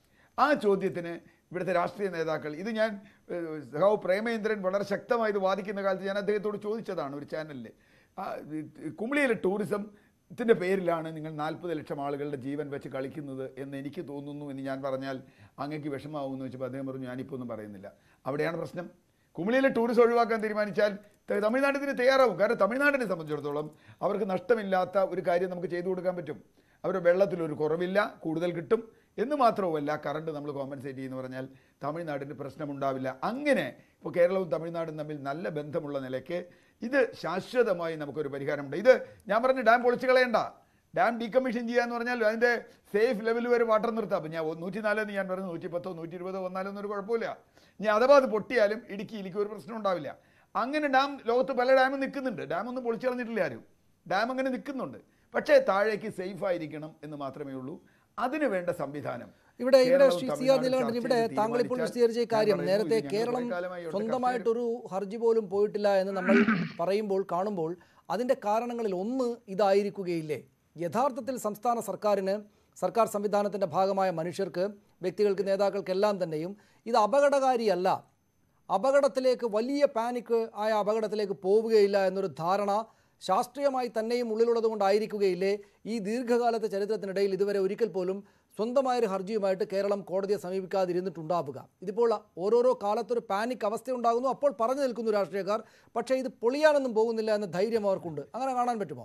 ആ ചോദ്യത്തിന് ഇവിടുത്തെ രാഷ്ട്രീയ നേതാക്കൾ ഇത് ഞാൻ ഏഹ്, സഖാവ് പ്രേമേന്ദ്രൻ വളരെ ശക്തമായി ഇത് വാദിക്കുന്ന കാലത്ത് ഞാൻ അദ്ദേഹത്തോട് ചോദിച്ചതാണ് ഒരു ചാനലിൽ ആ, ഇത് കുമിളിയിലെ ടൂറിസത്തിൻ്റെ പേരിലാണ് നിങ്ങൾ നാൽപ്പത് ലക്ഷം ആളുകളുടെ ജീവൻ വെച്ച് കളിക്കുന്നത് എന്ന് എനിക്ക് തോന്നുന്നു എന്ന് ഞാൻ പറഞ്ഞാൽ അങ്ങേക്ക് വിഷമാവുമെന്ന് വെച്ചപ്പോൾ അദ്ദേഹം പറഞ്ഞു ഞാനിപ്പോൾ ഒന്നും പറയുന്നില്ല അവിടെയാണ് പ്രശ്നം കുമിളിയിലെ ടൂറിസം ഒഴിവാക്കാൻ തീരുമാനിച്ചാൽ ത- തമിഴ്നാടിന് തയ്യാറാവും കാരണം തമിഴ്നാടിനെ സംബന്ധിച്ചിടത്തോളം അവർക്ക് നഷ്ടമില്ലാത്ത ഒരു കാര്യം നമുക്ക് ചെയ്തു കൊടുക്കാൻ പറ്റും അവരുടെ വെള്ളത്തിലൊരു കുറവില്ല കൂടുതൽ കിട്ടും എന്ന് മാത്രവുമല്ല കറണ്ട് നമ്മൾ കോമ്പൻസേറ്റ് ചെയ്യുന്നു പറഞ്ഞാൽ തമിഴ്നാടിന് പ്രശ്നമുണ്ടാവില്ല അങ്ങനെ ഇപ്പോൾ കേരളവും തമിഴ്നാടും തമ്മിൽ നല്ല ബന്ധമുള്ള നിലയ്ക്ക് ഇത് ശാശ്വതമായി നമുക്കൊരു പരിഹാരമുണ്ട് ഇത് ഞാൻ പറഞ്ഞ ഡാം പൊളിച്ചു കളയണ്ട ഡാം ഡീകമ്മീഷൻ ചെയ്യാന്ന് പറഞ്ഞാൽ അതിൻ്റെ സേഫ് ലെവൽ വരെ വാട്ടർ നിർത്താം അപ്പം ഞാൻ നൂറ്റി നാലെന്ന് ഞാൻ പറഞ്ഞു നൂറ്റി പത്തോ നൂറ്റി ഇരുപതോ വന്നാലോ എന്നൊരു കുഴപ്പമില്ല ഇനി അഥവാ അത് പൊട്ടിയാലും ഇടുക്കിയിലേക്ക് ഒരു പ്രശ്നം ഉണ്ടാവില്ല അങ്ങനെ ഡാം ലോകത്ത് പല ഡാമും നിൽക്കുന്നുണ്ട് ഡാം ഒന്നും പൊളിച്ചു കളഞ്ഞിട്ടില്ല ആരും ഡാം അങ്ങനെ നിൽക്കുന്നുണ്ട് പക്ഷേ താഴേക്ക് സേഫ് ആയിരിക്കണം എന്ന് മാത്രമേ ഉള്ളൂ അതിന് വേണ്ട സംവിധാനം ഇവിടെ ഇവിടെ കേരളവും ശ്രീ സി ആർ തമിഴ്നാടും നീലകണ്ഠൻ ചർച്ച ഇവിടെ ചെയ്ത് താങ്കൾ ഇപ്പോൾ തീരുമാനിച്ചാൽ വിശദീകരിച്ച ഈ കാര്യം ഞാൻ പറയുന്നു, നേരത്തെ ഇത് ഞങ്ങൾ കേരളം കുറേ കാലമായി ഇവിടുത്തെ സ്വന്തമായിട്ടൊരു ഹർജി പോലും പോയിട്ടില്ല എന്ന് നമ്മൾ പറയുമ്പോൾ കാണുമ്പോൾ അതിൻ്റെ കാരണങ്ങളിൽ ഒന്ന് ഇതായിരിക്കുകയില്ലേ യഥാർത്ഥത്തിൽ സംസ്ഥാന സർക്കാരിന് സർക്കാർ സംവിധാനത്തിൻ്റെ ഭാഗമായ മനുഷ്യർക്ക് വ്യക്തികൾക്ക് നേതാക്കൾക്കെല്ലാം തന്നെയും ഇത് അപകടകാരിയല്ല അപകടത്തിലേക്ക് വലിയ പാനിക് ആയ അപകടത്തിലേക്ക് പോവുകയില്ല എന്നൊരു ധാരണ ശാസ്ത്രീയമായി തന്നെയും ഉള്ളിലുള്ളത് കൊണ്ടായിരിക്കുകയില്ലേ ഈ ദീർഘകാലത്തെ ചരിത്രത്തിനിടയിൽ ഇതുവരെ ഒരിക്കൽ പോലും സ്വന്തമായൊരു ഹർജിയുമായിട്ട് കേരളം കോടതിയെ സമീപിക്കാതിരുന്നിട്ടുണ്ടാവുക ഇതിപ്പോൾ ഓരോരോ കാലത്തൊരു പാനിക് അവസ്ഥ ഉണ്ടാകുന്നു അപ്പോൾ പറഞ്ഞു നിൽക്കുന്നു രാഷ്ട്രീയക്കാർ പക്ഷേ ഇത് പൊളിയാനൊന്നും പോകുന്നില്ല എന്ന ധൈര്യം അവർക്കുണ്ട് അങ്ങനെ കാണാൻ പറ്റുമോ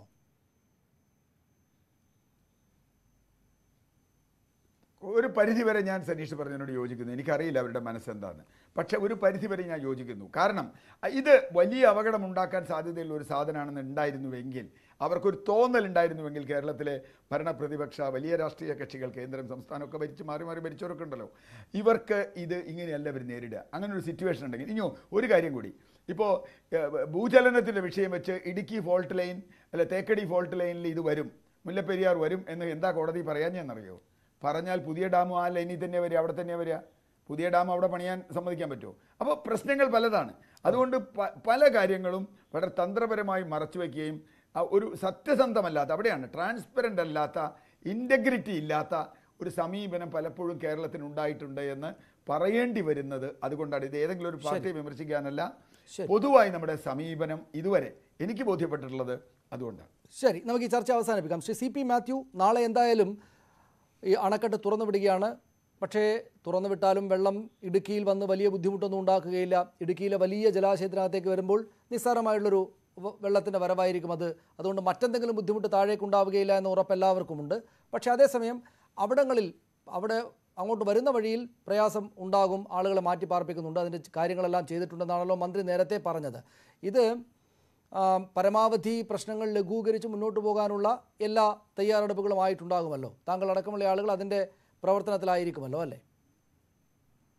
ഒരു പരിധി വരെ ഞാൻ സനീഷ് പറഞ്ഞതിനോട് യോജിക്കുന്നു എനിക്കറിയില്ല അവരുടെ മനസ്സെന്താണ് പക്ഷെ ഒരു പരിധി വരെ ഞാൻ യോജിക്കുന്നു കാരണം അ, ഇത് വലിയ അപകടം ഉണ്ടാക്കാൻ സാധ്യതയുള്ള ഒരു സാധനമാണെന്ന് ഉണ്ടായിരുന്നുവെങ്കിൽ അവർക്കൊരു തോന്നൽ ഉണ്ടായിരുന്നുവെങ്കിൽ കേരളത്തിലെ ഭരണ പ്രതിപക്ഷ വലിയ രാഷ്ട്രീയ കക്ഷികൾ കേന്ദ്രം സംസ്ഥാനമൊക്കെ ഭരിച്ച് മാറി മാറി ഭരിച്ചവരൊക്കെ ഉണ്ടല്ലോ ഇവർക്ക് ഇത് ഇങ്ങനെയല്ല അവർ നേരിടുക അങ്ങനെ ഒരു സിറ്റുവേഷൻ ഉണ്ടെങ്കിൽ ഇനിയോ ഒരു കാര്യം കൂടി ഇപ്പോൾ ഭൂചലനത്തിൻ്റെ വിഷയം വെച്ച് ഇടുക്കി ഫോൾട്ട് ലൈൻ അല്ല തേക്കടി ഫോൾട്ട് ലൈനിൽ ഇത് വരും മുല്ലപ്പെരിയാർ വരും എന്ന് എന്താ കോടതി പറയാൻ ഞാനറിയോ പറഞ്ഞാൽ പുതിയ ഡാം ആ ലൈനിൽ തന്നെ വരിക അവിടെ തന്നെ വരിക പുതിയ ഡാം അവിടെ പണിയാൻ സമ്മതിക്കാൻ പറ്റുമോ അപ്പോൾ പ്രശ്നങ്ങൾ പലതാണ് അതുകൊണ്ട് പ- പല കാര്യങ്ങളും വളരെ തന്ത്രപരമായി മറച്ചു വയ്ക്കുകയും ആ ഒരു സത്യസന്ധമല്ലാത്ത അവിടെയാണ് ട്രാൻസ്പെറൻ്റ് അല്ലാത്ത ഇൻറ്റഗ്രിറ്റി ഇല്ലാത്ത ഒരു സമീപനം പലപ്പോഴും കേരളത്തിന് ഉണ്ടായിട്ടുണ്ട് എന്ന് പറയേണ്ടി വരുന്നത് അതുകൊണ്ടാണ് ഇത് ഏതെങ്കിലും ഒരു പാർട്ടിയെ വിമർശിക്കാനല്ല ശരി. പൊതുവായി നമ്മുടെ സമീപനം ഇതുവരെ എനിക്ക് ബോധ്യപ്പെട്ടിട്ടുള്ളത് അതുകൊണ്ടാണ് ശരി നമുക്ക് ഈ ചർച്ച അവസാനിപ്പിക്കാം ശ്രീ സി പി മാത്യു നാളെ എന്തായാലും ഈ അണക്കെട്ട് തുറന്നു വിടുകയാണ് പക്ഷേ തുറന്നു വിട്ടാലും വെള്ളം ഇടുക്കിയിൽ വന്ന് വലിയ ബുദ്ധിമുട്ടൊന്നും ഉണ്ടാക്കുകയില്ല ഇടുക്കിയിലെ വലിയ ജലാശയത്തിനകത്തേക്ക് വരുമ്പോൾ നിസ്സാരമായുള്ളൊരു വ- വെള്ളത്തിൻ്റെ വരവായിരിക്കും അത് അതുകൊണ്ട് മറ്റെന്തെങ്കിലും ബുദ്ധിമുട്ട് താഴേക്ക് ഉണ്ടാവുകയില്ല എന്ന ഉറപ്പ് എല്ലാവർക്കുമുണ്ട് പക്ഷേ അതേസമയം അവിടങ്ങളിൽ അവിടെ അങ്ങോട്ട് വരുന്ന വഴിയിൽ പ്രയാസം ഉണ്ടാകും ആളുകളെ മാറ്റി പാർപ്പിക്കുന്നുണ്ട് അതിൻ്റെ കാര്യങ്ങളെല്ലാം ചെയ്തിട്ടുണ്ടെന്നാണല്ലോ മന്ത്രി നേരത്തെ പറഞ്ഞത് ഇത് ആ, പരമാവധി പ്രശ്നങ്ങൾ ലഘൂകരിച്ച് മുന്നോട്ട് പോകാനുള്ള എല്ലാ തയ്യാറെടുപ്പുകളും ആയിട്ടുണ്ടാകുമല്ലോ താങ്കൾ അടക്കമുള്ള ആളുകൾ അതിൻ്റെ പ്രവർത്തനത്തിലായിരിക്കുമല്ലോ അല്ലേ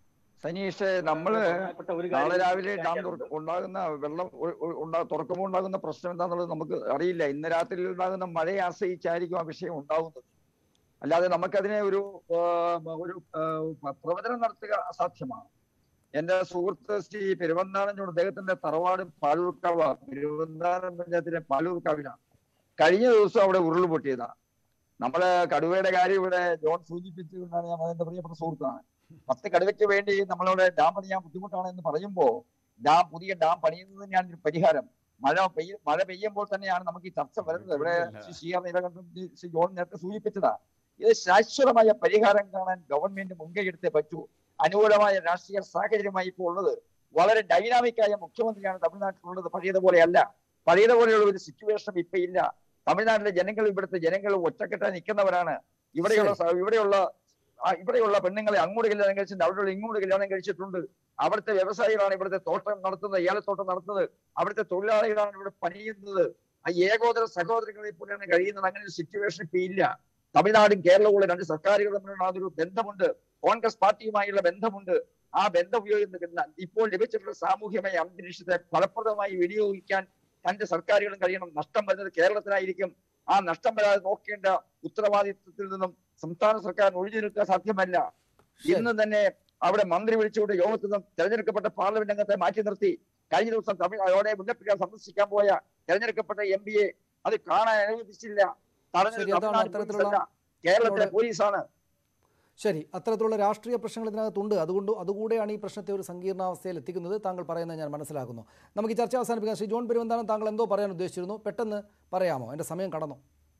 സനീഷ് നമ്മള് പ്രധാനപ്പെട്ട ഒരു കാര്യം നാളെ രാവിലെ ഡാം മനസ്സിലാക്കിയാൽ തുറ- ഉണ്ടാകുന്ന വെള്ളം ഒ- ഒ- ഉണ്ടാ തുറക്കുമ്പോൾ ഉണ്ടാകുന്ന പ്രശ്നം എന്താണെന്നുള്ളത് നമുക്ക് അറിയില്ല ഇന്ന് രാത്രിയിൽ ഉണ്ടാകുന്ന മഴയെ ആശ്രയിച്ചായിരിക്കും ആ വിഷയം ഉണ്ടാകുന്നത് അല്ലാതെ നമുക്കതിനെ ഒരു ആ, ഒരു ആ, പ്രവചനം നടത്തുക അസാധ്യമാണ് എന്റെ സുഹൃത്ത് ശ്രീ പെരുവന്താനോട് അദ്ദേഹത്തിന്റെ തറവാട് പാലൂർക്കാവ പെരുവന്താനം പഞ്ചായത്തിലെ പാലൂർക്കാവിലാണ് കഴിഞ്ഞ ദിവസം അവിടെ ഉരുൾ പൊട്ടിയതാ നമ്മള് കടുവയുടെ കാര്യം ഇവിടെ ജോൺ സൂചിപ്പിച്ചുകൊണ്ടാണ് ഞാൻ എന്റെ പ്രിയപ്പെട്ട സുഹൃത്താണ് പത്ത് കടുവയ്ക്ക് വേണ്ടി നമ്മളവിടെ ഡാം പണിയാൻ ബുദ്ധിമുട്ടാണ് എന്ന് പറയുമ്പോൾ ഡാം പുതിയ ഡാം പണിയുന്നത് തന്നെയാണ് ഒരു പരിഹാരം മഴ പെയ്യ മഴ പെയ്യുമ്പോൾ തന്നെയാണ് നമുക്ക് ഈ ചർച്ച വരുന്നത് ഇവിടെ ശ്രീ സി ആർ നീലകണ്ഠൻ ശ്രീ ജോൺ നേരത്തെ സൂചിപ്പിച്ചതാ ഇത് ശാശ്വതമായ പരിഹാരം കാണാൻ ഗവൺമെന്റ് മുൻകൈ എടുത്തേ പറ്റൂ അനുകൂലമായ രാഷ്ട്രീയ സാഹചര്യമായി ഇപ്പോൾ ഉള്ളത് വളരെ ഡൈനാമിക് ആയ മുഖ്യമന്ത്രിയാണ് തമിഴ്നാട്ടിലുള്ളത് പഴയതുപോലെയല്ല പഴയതുപോലെയുള്ള ഒരു സിറ്റുവേഷൻ ഇപ്പൊ ഇല്ല തമിഴ്നാട്ടിലെ ജനങ്ങൾ ഇവിടുത്തെ ജനങ്ങൾ ഒറ്റക്കെട്ടായി നിൽക്കുന്നവരാണ് ഇവിടെയുള്ള സ- ഇവിടെയുള്ള ആ, ഇവിടെയുള്ള പെണ്ണുങ്ങളെ അങ്ങോട്ട് കല്യാണം കഴിച്ചിട്ടുണ്ട് അവിടെയുള്ള ഇങ്ങോട്ട് കല്യാണം കഴിച്ചിട്ടുണ്ട് അവിടുത്തെ വ്യവസായികളാണ് ഇവിടുത്തെ തോട്ടം നടത്തുന്നത് ഏലത്തോട്ടം നടത്തുന്നത് അവിടുത്തെ തൊഴിലാളികളാണ് ഇവിടെ പണിയുന്നത് ആ ഏകോദര സഹോദരങ്ങളെ പോലെയാണ് കഴിയുന്നത് അങ്ങനെ ഒരു സിറ്റുവേഷൻ ഇപ്പൊ ഇല്ല തമിഴ്നാടും കേരളവും ഉള്ള രണ്ട് സർക്കാരുകൾ തമ്മിലുള്ള അതൊരു ബന്ധമുണ്ട് കോൺഗ്രസ് പാർട്ടിയുമായുള്ള ബന്ധമുണ്ട് ആ ബന്ധം ഉപയോഗിക്കുന്ന ഇപ്പോൾ ലഭിച്ചിട്ടുള്ള സാമൂഹ്യമായ അന്തരീക്ഷത്തെ ഫലപ്രദമായി വിനിയോഗിക്കാൻ രണ്ട് സർക്കാരുകളും കഴിയണം നഷ്ടം വരുന്നത് കേരളത്തിലായിരിക്കും ആ നഷ്ടം വരാതെ നോക്കേണ്ട ഉത്തരവാദിത്വത്തിൽ നിന്നും സംസ്ഥാന സർക്കാരിന് ഒഴിഞ്ഞു നിൽക്കാൻ സാധ്യമല്ല ഇന്ന് തന്നെ അവിടെ മന്ത്രി വിളിച്ചുകൊണ്ട് യോഗത്തിൽ നിന്നും തെരഞ്ഞെടുക്കപ്പെട്ട പാർലമെന്റ് അംഗത്തെ മാറ്റി നിർത്തി കഴിഞ്ഞ ദിവസം തമിഴ്നാടോടെ മുല്ലപ്പെരിയാർ സന്ദർശിക്കാൻ പോയ തെരഞ്ഞെടുക്കപ്പെട്ട എം പി എ അത് കാണാൻ അനുവദിച്ചില്ല തടഞ്ഞത് ശരി, അതാണ് തമിഴ്നാട് അത്തരത്തിലുള്ള പോലീസല്ല, കേരളത്തിലെ ഇതിനോട് പോലീസാണ് ശരി അത്തരത്തിലുള്ള രാഷ്ട്രീയ പ്രശ്നങ്ങൾ ഇതിനകത്തുണ്ട് അതുകൊണ്ട് അതുകൂടെയാണ് ഈ പ്രശ്നത്തെ ഒരു സങ്കീർണാവസ്ഥയിൽ എത്തിക്കുന്നത് താങ്കൾ പറയുന്നത് ഞാൻ മനസ്സിലാക്കുന്നു നമുക്ക് ഈ ചർച്ച അവസാനിപ്പിക്കാം ശ്രീ ജോൺ പെരുവന്താനം താങ്കൾ എന്തോ പറയാൻ ഉദ്ദേശിച്ചിരുന്നു പെട്ടെന്ന് പറയാമോ എൻ്റെ സമയം കടന്നു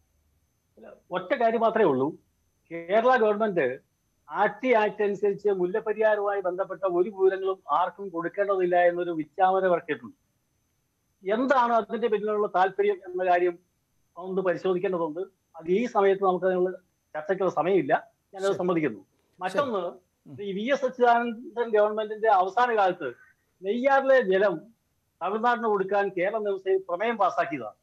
ഒറ്റ കാര്യം മാത്രമേ ഉള്ളൂ കേരള ഗവൺമെന്റ് ആക്ടി ആക്ട് അനുസരിച്ച് മുല്ലപ്പെരിയാറുമായി ബന്ധപ്പെട്ട ഒരു വിവരങ്ങളും ആർക്കും കൊടുക്കേണ്ടതില്ല എന്നൊരു വിജ്ഞാപനം ഇറക്കിയിട്ടുണ്ട് എന്താണ് അതിന്റെ പിന്നിലുള്ള താല്പര്യം എന്ന കാര്യം ഒന്ന് പരിശോധിക്കേണ്ടതുണ്ട് അത് ഈ സമയത്ത് നമുക്ക് അതിനുള്ള ചർച്ചയ്ക്കുള്ള സമയമില്ല ഞാനത് ശരി. സമ്മതിക്കുന്നു മറ്റൊന്ന് ഉം. ഈ വി എസ് അച്യുതാനന്ദൻ ഗവൺമെന്റിന്റെ അവസാന കാലത്ത് നെയ്യാറിലെ ജലം തമിഴ്നാടിന് കൊടുക്കാൻ കേരള നിയമസഭയിൽ പ്രമേയം പാസ്സാക്കിയതാണ്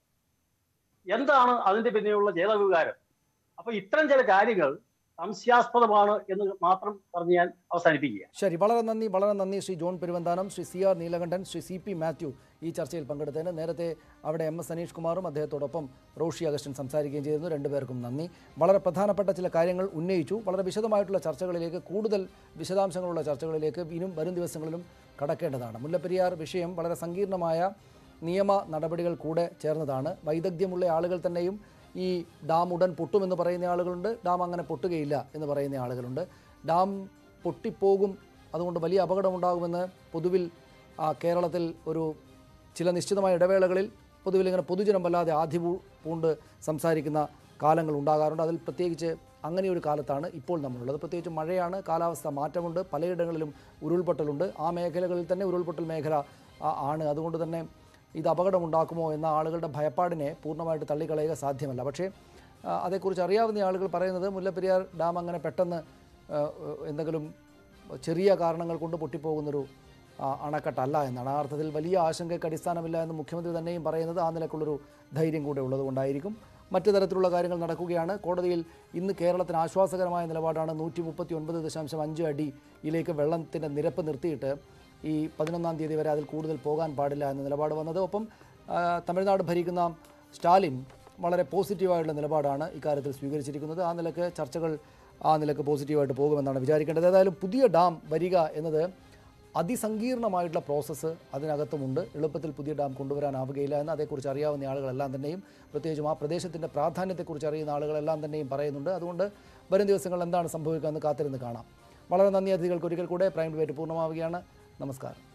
എന്താണ് അതിന്റെ പിന്നിലുള്ള ജലവികാരം അപ്പൊ ഇത്തരം ചില കാര്യങ്ങൾ സംശയാസ്പദമാണ് എന്ന് മാത്രം പറഞ്ഞ് ഞാൻ അവസാനിപ്പിക്കുക ശരി വളരെ നന്ദി വളരെ നന്ദി Shri John Peruvanthanam Shri C R Neelakantan Shri C P Mathew ഈ ചർച്ചയിൽ പങ്കെടുത്തതിന് നേരത്തെ അവിടെ എം എസ് സനീഷ് കുമാറും അദ്ദേഹത്തോടൊപ്പം റോഷി അഗസ്റ്റൻ സംസാരിക്കുകയും ചെയ്തിരുന്നു രണ്ടുപേർക്കും നന്ദി വളരെ പ്രധാനപ്പെട്ട ചില കാര്യങ്ങൾ ഉന്നയിച്ചു വളരെ വിശദമായിട്ടുള്ള ചർച്ചകളിലേക്ക് കൂടുതൽ വിശദാംശങ്ങളുള്ള ചർച്ചകളിലേക്ക് ഇനിയും വരും ദിവസങ്ങളിലും കടക്കേണ്ടതാണ് മുല്ലപ്പെരിയാർ വിഷയം വളരെ സങ്കീർണമായ നിയമ നടപടികൾ കൂടെ ചേർന്നതാണ് വൈദഗ്ധ്യമുള്ള ആളുകൾ തന്നെയും ഈ ഡാം ഉടൻ പൊട്ടുമെന്ന് പറയുന്ന ആളുകളുണ്ട് ഡാം അങ്ങനെ പൊട്ടുകയില്ല എന്ന് പറയുന്ന ആളുകളുണ്ട് ഡാം പൊട്ടിപ്പോകും അതുകൊണ്ട് വലിയ അപകടമുണ്ടാകുമെന്ന് പൊതുവിൽ ആ, കേരളത്തിൽ ഒരു ചില നിശ്ചിതമായ ഇടവേളകളിൽ പൊതുവിൽ ഇങ്ങനെ പൊതുജനം വല്ലാതെ ആദ്യ പൂണ്ട് സംസാരിക്കുന്ന കാലങ്ങൾ ഉണ്ടാകാറുണ്ട് അതിൽ പ്രത്യേകിച്ച് അങ്ങനെ ഒരു കാലത്താണ് ഇപ്പോൾ നമ്മളുള്ളത് പ്രത്യേകിച്ച് മഴയാണ് കാലാവസ്ഥ മാറ്റമുണ്ട് പലയിടങ്ങളിലും ഉരുൾപൊട്ടലുണ്ട് ആ മേഖലകളിൽ തന്നെ ഉരുൾപൊട്ടൽ മേഖല ആ, ആണ് അതുകൊണ്ട് തന്നെ ഇത് അപകടമുണ്ടാക്കുമോ എന്ന ആളുകളുടെ ഭയപ്പാടിനെ പൂർണ്ണമായിട്ട് തള്ളിക്കളയുക സാധ്യമല്ല പക്ഷേ ആ, അതേക്കുറിച്ച് അറിയാവുന്ന ആളുകൾ പറയുന്നത് മുല്ലപ്പെരിയാർ ഡാം അങ്ങനെ പെട്ടെന്ന് ആ, എന്തെങ്കിലും ചെറിയ കാരണങ്ങൾ കൊണ്ട് പൊട്ടിപ്പോകുന്നൊരു ആ, അണക്കെട്ടല്ല എന്നാണ് ആ അർത്ഥത്തിൽ വലിയ ആശങ്കയ്ക്ക് അടിസ്ഥാനമില്ല എന്ന് മുഖ്യമന്ത്രി തന്നെയും പറയുന്നത് ആ നിലക്കുള്ളൊരു ധൈര്യം കൂടെ ഉള്ളതുകൊണ്ടായിരിക്കും മറ്റു തരത്തിലുള്ള കാര്യങ്ങൾ നടക്കുകയാണ് കോടതിയിൽ ഇന്ന് കേരളത്തിന് ആശ്വാസകരമായ നിലപാടാണ് നൂറ്റി മുപ്പത്തി ഒൻപത് ദശാംശം അഞ്ച് അടിയിലേക്ക് വെള്ളത്തിൻ്റെ നിരപ്പ് നിർത്തിയിട്ട് ഈ പതിനൊന്നാം തീയതി വരെ അതിൽ കൂടുതൽ പോകാൻ പാടില്ല എന്ന നിലപാട് വന്നത് ഒപ്പം ആ, തമിഴ്നാട് ഭരിക്കുന്ന സ്റ്റാലിൻ വളരെ പോസിറ്റീവായുള്ള നിലപാടാണ് ഇക്കാര്യത്തിൽ സ്വീകരിച്ചിരിക്കുന്നത് ആ നിലക്ക് ചർച്ചകൾ ആ നിലക്ക് പോസിറ്റീവായിട്ട് പോകുമെന്നാണ് വിചാരിക്കേണ്ടത് ഏതായാലും പുതിയ ഡാം വരിക എന്നത് അതിസങ്കീർണമായിട്ടുള്ള പ്രോസസ്സ് അതിനകത്തുമുണ്ട് എളുപ്പത്തിൽ പുതിയ ഡാം കൊണ്ടുവരാനാവുകയില്ല എന്ന് അതേക്കുറിച്ച് അറിയാവുന്ന ആളുകളെല്ലാം തന്നെയും പ്രത്യേകിച്ചും ആ പ്രദേശത്തിൻ്റെ പ്രാധാന്യത്തെക്കുറിച്ച് അറിയുന്ന ആളുകളെല്ലാം തന്നെയും പറയുന്നുണ്ട് അതുകൊണ്ട് വരും ദിവസങ്ങളിൽ എന്താണ് സംഭവിക്കുക എന്ന് കാത്തിരുന്ന് കാണാം വളരെ നന്ദി അതിഥികൾക്ക് ഒരിക്കൽ കൂടെ പ്രൈം ഡിബേറ്റ് പൂർണ്ണമാവുകയാണ് നമസ്കാരം